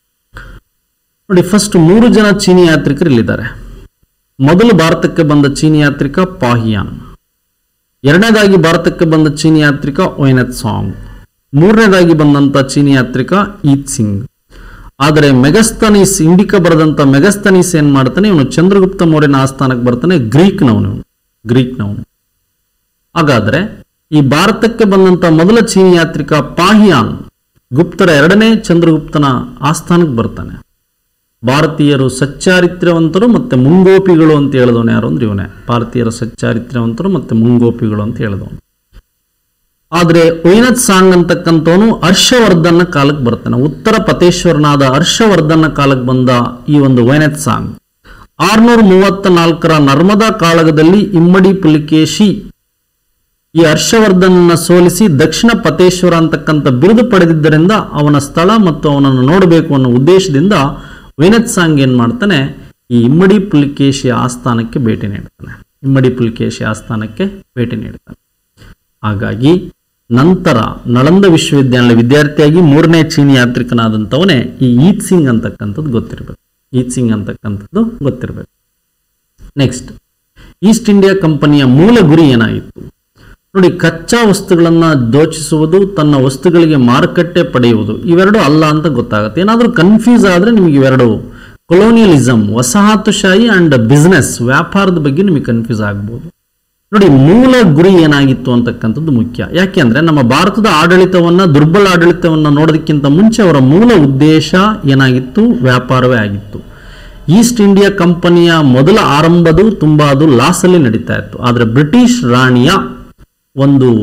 ನೋಡಿ ಫಸ್ಟ್ ಮೂರು ಜನ ಚೀನಿ ಯಾತ್ರಿಕರು ಇಲ್ಲಿದ್ದಾರೆ ಮೊದಲು ಭಾರತಕ್ಕೆ ಬಂದ ಚೀನಿ ಯಾತ್ರಿಕ ಪಾಹಿಯಾನ್ ಎರಡನೇದಾಗಿ ಭಾರತಕ್ಕೆ ಬಂದ ಚೀನಿ ಯಾತ್ರಿಕ ಒಯ್ನತ್ ಸಾಂಗ್ ಮೂರನೇದಾಗಿ ಬಂದಂಥ ಚೀನಿ ಯಾತ್ರಿಕ ಈತ್ ಸಿಂಗ್ ಆದರೆ ಮೆಗಸ್ತನೀಸ್ ಇಂಡಿಕ ಬರೆದಂಥ ಮೆಗಸ್ತನೀಸ್ ಏನ್ ಮಾಡ್ತಾನೆ ಇವನು ಚಂದ್ರಗುಪ್ತ ಮೌರ್ಯನ ಆಸ್ಥಾನಕ್ಕೆ ಬರ್ತಾನೆ ಗ್ರೀಕ್ನವನು ಇವನು ಗ್ರೀಕ್ನವನು ಹಾಗಾದ್ರೆ ಈ ಭಾರತಕ್ಕೆ ಬಂದಂತ ಮೊದಲ ಚೀನಿ ಯಾತ್ರಿಕ ಪಾಹಿಯಾನ್ ಗುಪ್ತರ ಎರಡನೇ ಚಂದ್ರಗುಪ್ತನ ಆಸ್ಥಾನಕ್ಕೆ ಬರ್ತಾನೆ ಭಾರತೀಯರು ಸಚ್ಚಾರಿತ್ರ್ಯವಂತರು ಮತ್ತೆ ಮುಂಗೋಪಿಗಳು ಅಂತ ಹೇಳಿದವನು ಯಾರು ಅಂದ್ರೆ ಇವನೇ ಭಾರತೀಯರ ಸಚ್ಚಾರಿತ್ರ್ಯವಂತರು ಮತ್ತೆ ಮುಂಗೋಪಿಗಳು ಅಂತ ಹೇಳಿದವನು ಆದ್ರೆ ಒಯ್ನತ್ ಸಾಂಗ್ ಅಂತಕ್ಕಂಥವನು ಹರ್ಷವರ್ಧನ ಕಾಲಕ್ಕೆ ಬರ್ತಾನೆ ಉತ್ತರ ಪತೇಶ್ವರನಾದ ಹರ್ಷವರ್ಧನ ಕಾಲಕ್ಕೆ ಬಂದ ಈ ಒಂದು ವೈನತ್ ಸಾಂಗ್ ಆರ್ನೂರ ಮೂವತ್ತ ನಾಲ್ಕರ ನರ್ಮದಾ ಕಾಳಗದಲ್ಲಿ ಇಮ್ಮಡಿ ಪುಲಿಕೇಶಿ ಈ ಹರ್ಷವರ್ಧನನ್ನ ಸೋಲಿಸಿ ದಕ್ಷಿಣ ಪತೇಶ್ವರ ಅಂತಕ್ಕಂಥ ಬಿರುದು ಪಡೆದಿದ್ದರಿಂದ ಅವನ ಸ್ಥಳ ಮತ್ತು ಅವನನ್ನು ನೋಡಬೇಕು ಅನ್ನೋ ಉದ್ದೇಶದಿಂದ ವೈನತ್ ಸಾಂಗ್ ಏನ್ ಮಾಡ್ತಾನೆ ಈ ಇಮ್ಮಡಿ ಪುಲಿಕೇಶಿ ಆಸ್ಥಾನಕ್ಕೆ ಭೇಟಿ ನೀಡ್ತಾನೆ ಇಮ್ಮಡಿ ಪುಲಿಕೇಶಿ ಆಸ್ಥಾನಕ್ಕೆ ಭೇಟಿ ನೀಡ್ತಾನೆ ಹಾಗಾಗಿ ನಂತರ ನಳಂದ ವಿಶ್ವವಿದ್ಯಾಲಯ ವಿದ್ಯಾರ್ಥಿಯಾಗಿ ಮೂರನೇ ಚೀನಿ ಯಾತ್ರಿಕನಾದಂಥವನೇ ಈ ಈತ್ ಸಿಂಗ್ ಅಂತಕ್ಕಂಥದ್ದು ಗೊತ್ತಿರಬೇಕು ಈತ್ ಸಿಂಗ್ ಅಂತಕ್ಕಂಥದ್ದು ಗೊತ್ತಿರಬೇಕು ನೆಕ್ಸ್ಟ್ ಈಸ್ಟ್ ಇಂಡಿಯಾ ಕಂಪನಿಯ ಮೂಲ ಗುರಿ ಏನಾಗಿತ್ತು ನೋಡಿ ಕಚ್ಚಾ ವಸ್ತುಗಳನ್ನು ದೋಚಿಸುವುದು ತನ್ನ ವಸ್ತುಗಳಿಗೆ ಮಾರುಕಟ್ಟೆ ಪಡೆಯುವುದು ಇವೆರಡು ಅಲ್ಲ ಅಂತ ಗೊತ್ತಾಗುತ್ತೆ ಏನಾದರೂ ಕನ್ಫ್ಯೂಸ್ ಆದರೆ ನಿಮಗೆ ಇವೆರಡು ಕೊಲೋನಿಯಲಿಸಮ್ ವಸಾಹತುಶಾಹಿ ಅಂಡ್ ಬಿಸ್ನೆಸ್ ವ್ಯಾಪಾರದ ಬಗ್ಗೆ ನಿಮಗೆ ಕನ್ಫ್ಯೂಸ್ ಆಗ್ಬೋದು ನೋಡಿ ಮೂಲ ಗುರಿ ಏನಾಗಿತ್ತು ಅಂತಕ್ಕಂಥದ್ದು ಮುಖ್ಯ ಯಾಕೆಂದ್ರೆ ನಮ್ಮ ಭಾರತದ ಆಡಳಿತವನ್ನ ದುರ್ಬಲ ಆಡಳಿತವನ್ನ ನೋಡೋದಕ್ಕಿಂತ ಮುಂಚೆ ಅವರ ಮೂಲ ಉದ್ದೇಶ ಏನಾಗಿತ್ತು ವ್ಯಾಪಾರವೇ ಆಗಿತ್ತು ಈಸ್ಟ್ ಇಂಡಿಯಾ ಕಂಪನಿಯ ಮೊದಲ ಆರಂಭದು ತುಂಬಾ ಅದು ಲಾಸಲ್ಲಿ ನಡೀತಾ ಇತ್ತು ಆದರೆ ಬ್ರಿಟಿಷ್ ರಾಣಿಯ ಒಂದು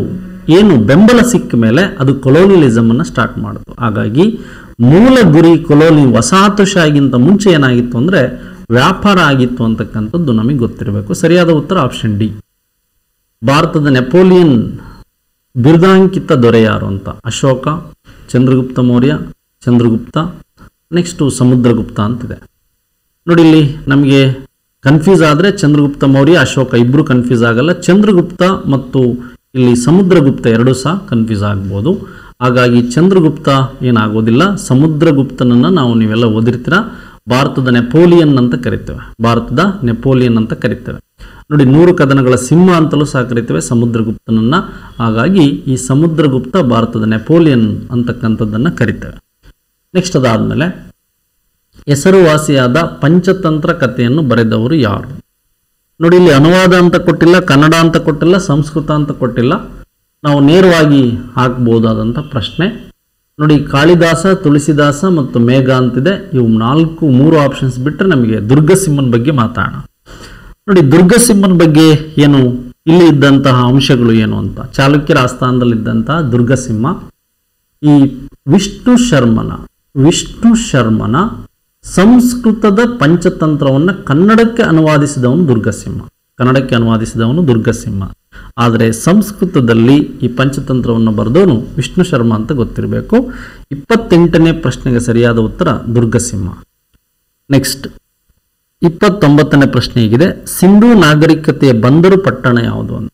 ಏನು ಬೆಂಬಲ ಸಿಕ್ಕ ಮೇಲೆ ಅದು ಕೊಲೋನಿಯಲಿಸಮ್ ಅನ್ನು ಸ್ಟಾರ್ಟ್ ಮಾಡಿತು ಹಾಗಾಗಿ ಮೂಲ ಗುರಿ ಕೊಲೋನಿ ವಸಾಹತುಶಾಹಿಗಿಂತ ಮುಂಚೆ ಏನಾಗಿತ್ತು ಅಂದ್ರೆ ವ್ಯಾಪಾರ ಆಗಿತ್ತು ಅಂತಕ್ಕಂಥದ್ದು ನಮಗೆ ಗೊತ್ತಿರಬೇಕು ಸರಿಯಾದ ಉತ್ತರ ಆಪ್ಷನ್ ಡಿ ಭಾರತದ ನೆಪೋಲಿಯನ್ ಬಿರುದಾಂಕಿತ ದೊರೆ ಯಾರು ಅಂತ ಅಶೋಕ ಚಂದ್ರಗುಪ್ತ ಮೌರ್ಯ ಚಂದ್ರಗುಪ್ತ ನೆಕ್ಸ್ಟು ಸಮುದ್ರಗುಪ್ತ ಅಂತಿದೆ ನೋಡಿ ಇಲ್ಲಿ ನಮಗೆ ಕನ್ಫ್ಯೂಸ್ ಆದರೆ ಚಂದ್ರಗುಪ್ತ ಮೌರ್ಯ ಅಶೋಕ ಇಬ್ಬರು ಕನ್ಫ್ಯೂಸ್ ಆಗಲ್ಲ ಚಂದ್ರಗುಪ್ತ ಮತ್ತು ಇಲ್ಲಿ ಸಮುದ್ರಗುಪ್ತ ಎರಡೂ ಸಹ ಕನ್ಫ್ಯೂಸ್ ಆಗ್ಬೋದು ಹಾಗಾಗಿ ಚಂದ್ರಗುಪ್ತ ಏನಾಗೋದಿಲ್ಲ ಸಮುದ್ರಗುಪ್ತನನ್ನು ನಾವು ನೀವೆಲ್ಲ ಓದಿರ್ತೀರ ಭಾರತದ ನೆಪೋಲಿಯನ್ ಅಂತ ಕರಿತೇವೆ ಭಾರತದ ನೆಪೋಲಿಯನ್ ಅಂತ ಕರಿತೇವೆ ನೋಡಿ ನೂರು ಕದನಗಳ ಸಿಂಹ ಅಂತಲೂ ಸಹ ಕರಿತೇವೆ ಸಮುದ್ರಗುಪ್ತನನ್ನ ಹಾಗಾಗಿ ಈ ಸಮುದ್ರಗುಪ್ತ ಭಾರತದ ನೆಪೋಲಿಯನ್ ಅಂತಕ್ಕಂಥದ್ದನ್ನು ಕರಿತೇವೆ ನೆಕ್ಸ್ಟ್ ಅದಾದಮೇಲೆ ಹೆಸರುವಾಸಿಯಾದ ಪಂಚತಂತ್ರ ಕಥೆಯನ್ನು ಬರೆದವರು ಯಾರು ನೋಡಿ ಇಲ್ಲಿ ಅನುವಾದ ಅಂತ ಕೊಟ್ಟಿಲ್ಲ ಕನ್ನಡ ಅಂತ ಕೊಟ್ಟಿಲ್ಲ ಸಂಸ್ಕೃತ ಅಂತ ಕೊಟ್ಟಿಲ್ಲ ನಾವು ನೇರವಾಗಿ ಹಾಕ್ಬೋದಾದಂಥ ಪ್ರಶ್ನೆ ನೋಡಿ ಕಾಳಿದಾಸ ತುಳಸಿದಾಸ ಮತ್ತು ಮೇಘ ಅಂತಿದೆ ಇವು ನಾಲ್ಕು ಮೂರು ಆಪ್ಷನ್ಸ್ ಬಿಟ್ಟರೆ ನಮಗೆ ದುರ್ಗಸಿಂಹನ ಬಗ್ಗೆ ಮಾತಾಡೋಣ ನೋಡಿ ದುರ್ಗಸಿಂಹನ ಬಗ್ಗೆ ಏನು ಇಲ್ಲಿ ಇದ್ದಂತಹ ಅಂಶಗಳು ಏನು ಅಂತ ಚಾಲುಕ್ಯರ ಆಸ್ಥಾನದಲ್ಲಿದ್ದಂತಹ ದುರ್ಗಸಿಂಹ ಈ ವಿಷ್ಣು ಶರ್ಮನ ವಿಷ್ಣು ಶರ್ಮನ ಸಂಸ್ಕೃತದ ಪಂಚತಂತ್ರವನ್ನು ಕನ್ನಡಕ್ಕೆ ಅನುವಾದಿಸಿದವನು ದುರ್ಗಸಿಂಹ ಕನ್ನಡಕ್ಕೆ ಅನುವಾದಿಸಿದವನು ದುರ್ಗಸಿಂಹ ಆದರೆ ಸಂಸ್ಕೃತದಲ್ಲಿ ಈ ಪಂಚತಂತ್ರವನ್ನು ಬರೆದವನು ವಿಷ್ಣು ಶರ್ಮ ಅಂತ ಗೊತ್ತಿರಬೇಕು ಇಪ್ಪತ್ತೆಂಟನೇ ಪ್ರಶ್ನೆಗೆ ಸರಿಯಾದ ಉತ್ತರ ದುರ್ಗಸಿಂಹ ನೆಕ್ಸ್ಟ್ ಇಪ್ಪತ್ತೊಂಬತ್ತನೇ ಪ್ರಶ್ನೆ ಹೀಗಿದೆ ಸಿಂಧೂ ನಾಗರಿಕತೆಯ ಬಂದರು ಪಟ್ಟಣ ಯಾವುದು ಅಂತ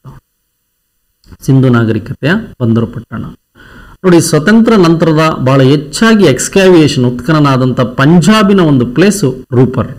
ಸಿಂಧು ನಾಗರಿಕತೆಯ ಬಂದರು ಪಟ್ಟಣ ನೋಡಿ ಸ್ವತಂತ್ರ ನಂತರದ ಬಹಳ ಹೆಚ್ಚಾಗಿ ಎಕ್ಸ್ಕ್ಯಾವಿಯೇಷನ್ ಉತ್ಖನನಾದಂಥ ಪಂಜಾಬಿನ ಒಂದು ಪ್ಲೇಸು ರೂಪರ್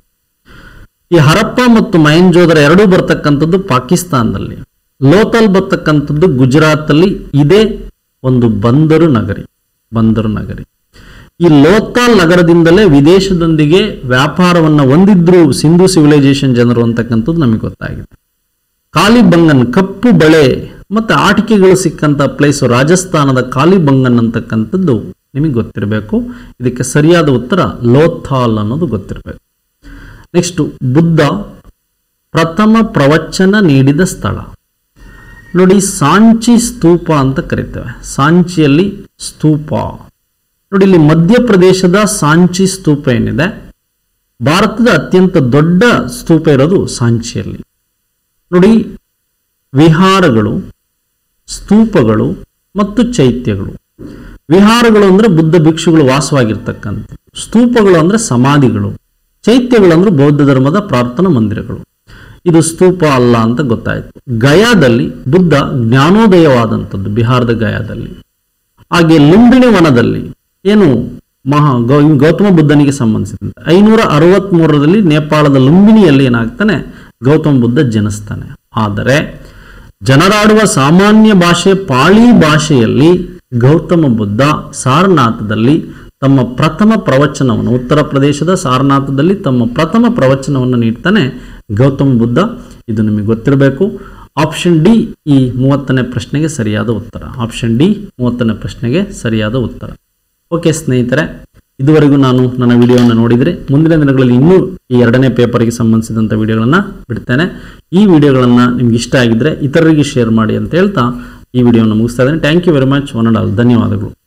ಈ ಹರಪ್ಪ ಮತ್ತು ಮಯಂಜೋದರ ಎರಡೂ ಬರ್ತಕ್ಕಂಥದ್ದು ಪಾಕಿಸ್ತಾನದಲ್ಲಿ ಲೋಥಲ್ ಬರ್ತಕ್ಕಂಥದ್ದು ಗುಜರಾತಲ್ಲಿ ಇದೇ ಒಂದು ಬಂದರು ನಗರಿ ಬಂದರು ನಗರಿ ಈ ಲೋಥಾಲ್ ನಗರದಿಂದಲೇ ವಿದೇಶದೊಂದಿಗೆ ವ್ಯಾಪಾರವನ್ನು ಹೊಂದಿದ್ರು ಸಿಂಧು ಸಿವಿಲೈಸೇಷನ್ ಜನರು ಅಂತಕ್ಕಂಥದ್ದು ನಮಗೆ ಗೊತ್ತಾಗಿದೆ ಕಾಲಿಬಂಗನ್ ಕಪ್ಪು ಬಳೆ ಮತ್ತೆ ಆಟಿಕೆಗಳು ಸಿಕ್ಕಂತ ಪ್ಲೇಸು ರಾಜಸ್ಥಾನದ ಕಾಲಿಬಂಗನ್ ಅಂತಕ್ಕಂಥದ್ದು ನಿಮಗೆ ಗೊತ್ತಿರಬೇಕು ಇದಕ್ಕೆ ಸರಿಯಾದ ಉತ್ತರ ಲೋಥಾಲ್ ಅನ್ನೋದು ಗೊತ್ತಿರಬೇಕು ನೆಕ್ಸ್ಟ್ ಬುದ್ಧ ಪ್ರಥಮ ಪ್ರವಚನ ನೀಡಿದ ಸ್ಥಳ ನೋಡಿ ಸಾಂಚಿ ಸ್ತೂಪ ಅಂತ ಕರಿತೇವೆ ಸಾಂಚಿಯಲ್ಲಿ ಸ್ತೂಪ ನೋಡಿ ಇಲ್ಲಿ ಮಧ್ಯಪ್ರದೇಶದ ಸಾಂಚಿ ಸ್ತೂಪ ಏನಿದೆ ಭಾರತದ ಅತ್ಯಂತ ದೊಡ್ಡ ಸ್ತೂಪ ಇರೋದು ಸಾಂಚಿಯಲ್ಲಿ ನೋಡಿ ವಿಹಾರಗಳು ಸ್ತೂಪಗಳು ಮತ್ತು ಚೈತ್ಯಗಳು ವಿಹಾರಗಳು ಅಂದರೆ ಬುದ್ಧ ಭಿಕ್ಷುಗಳು ವಾಸವಾಗಿರ್ತಕ್ಕಂಥ ಸ್ತೂಪಗಳು ಅಂದರೆ ಸಮಾಧಿಗಳು ಚೈತ್ಯಗಳು ಅಂದರೆ ಬೌದ್ಧ ಧರ್ಮದ ಪ್ರಾರ್ಥನಾ ಮಂದಿರಗಳು ಇದು ಸ್ತೂಪ ಅಲ್ಲ ಅಂತ ಗೊತ್ತಾಯಿತು ಗಯಾದಲ್ಲಿ ಬುದ್ಧ ಜ್ಞಾನೋದಯವಾದಂಥದ್ದು ಬಿಹಾರದ ಗಯಾದಲ್ಲಿ ಹಾಗೆ ಲುಂಬಿಣಿ ವನದಲ್ಲಿ ಏನು ಮಹಾ ಗೌ ಗೌತಮ ಬುದ್ಧನಿಗೆ ಸಂಬಂಧಿಸಿದಂತೆ ಐನೂರ ಅರವತ್ಮೂರರಲ್ಲಿ ನೇಪಾಳದ ಲುಂಬಿನಿಯಲ್ಲಿ ಏನಾಗ್ತಾನೆ ಗೌತಮ ಬುದ್ಧ ಜನಿಸ್ತಾನೆ ಆದರೆ ಜನರಾಡುವ ಸಾಮಾನ್ಯ ಭಾಷೆ ಪಾಳಿ ಭಾಷೆಯಲ್ಲಿ ಗೌತಮ ಬುದ್ಧ ಸಾರನಾಥದಲ್ಲಿ ತಮ್ಮ ಪ್ರಥಮ ಪ್ರವಚನವನ್ನು ಉತ್ತರ ಪ್ರದೇಶದ ಸಾರನಾಥದಲ್ಲಿ ತಮ್ಮ ಪ್ರಥಮ ಪ್ರವಚನವನ್ನು ನೀಡ್ತಾನೆ ಗೌತಮ ಬುದ್ಧ ಇದು ನಿಮಗೆ ಗೊತ್ತಿರಬೇಕು ಆಪ್ಷನ್ ಡಿ ಈ ಮೂವತ್ತನೇ ಪ್ರಶ್ನೆಗೆ ಸರಿಯಾದ ಉತ್ತರ ಆಪ್ಷನ್ ಡಿ ಮೂವತ್ತನೇ ಪ್ರಶ್ನೆಗೆ ಸರಿಯಾದ ಉತ್ತರ ಓಕೆ ಸ್ನೇಹಿತರೆ ಇದುವರೆಗೂ ನಾನು ನನ್ನ ವಿಡಿಯೋವನ್ನು ನೋಡಿದರೆ ಮುಂದಿನ ದಿನಗಳಲ್ಲಿ ಇನ್ನೂ ಈ ಎರಡನೇ ಪೇಪರ್ಗೆ ಸಂಬಂಧಿಸಿದಂಥ ವಿಡಿಯೋಗಳನ್ನು ಬಿಡ್ತೇನೆ ಈ ವಿಡಿಯೋಗಳನ್ನು ನಿಮ್ಗೆ ಇಷ್ಟ ಆಗಿದ್ದರೆ ಇತರರಿಗೆ ಶೇರ್ ಮಾಡಿ ಅಂತ ಹೇಳ್ತಾ ಈ ವಿಡಿಯೋವನ್ನು ಮುಗಿಸ್ತಾ ಇದ್ದೇನೆ thank you very much one and all ಧನ್ಯವಾದಗಳು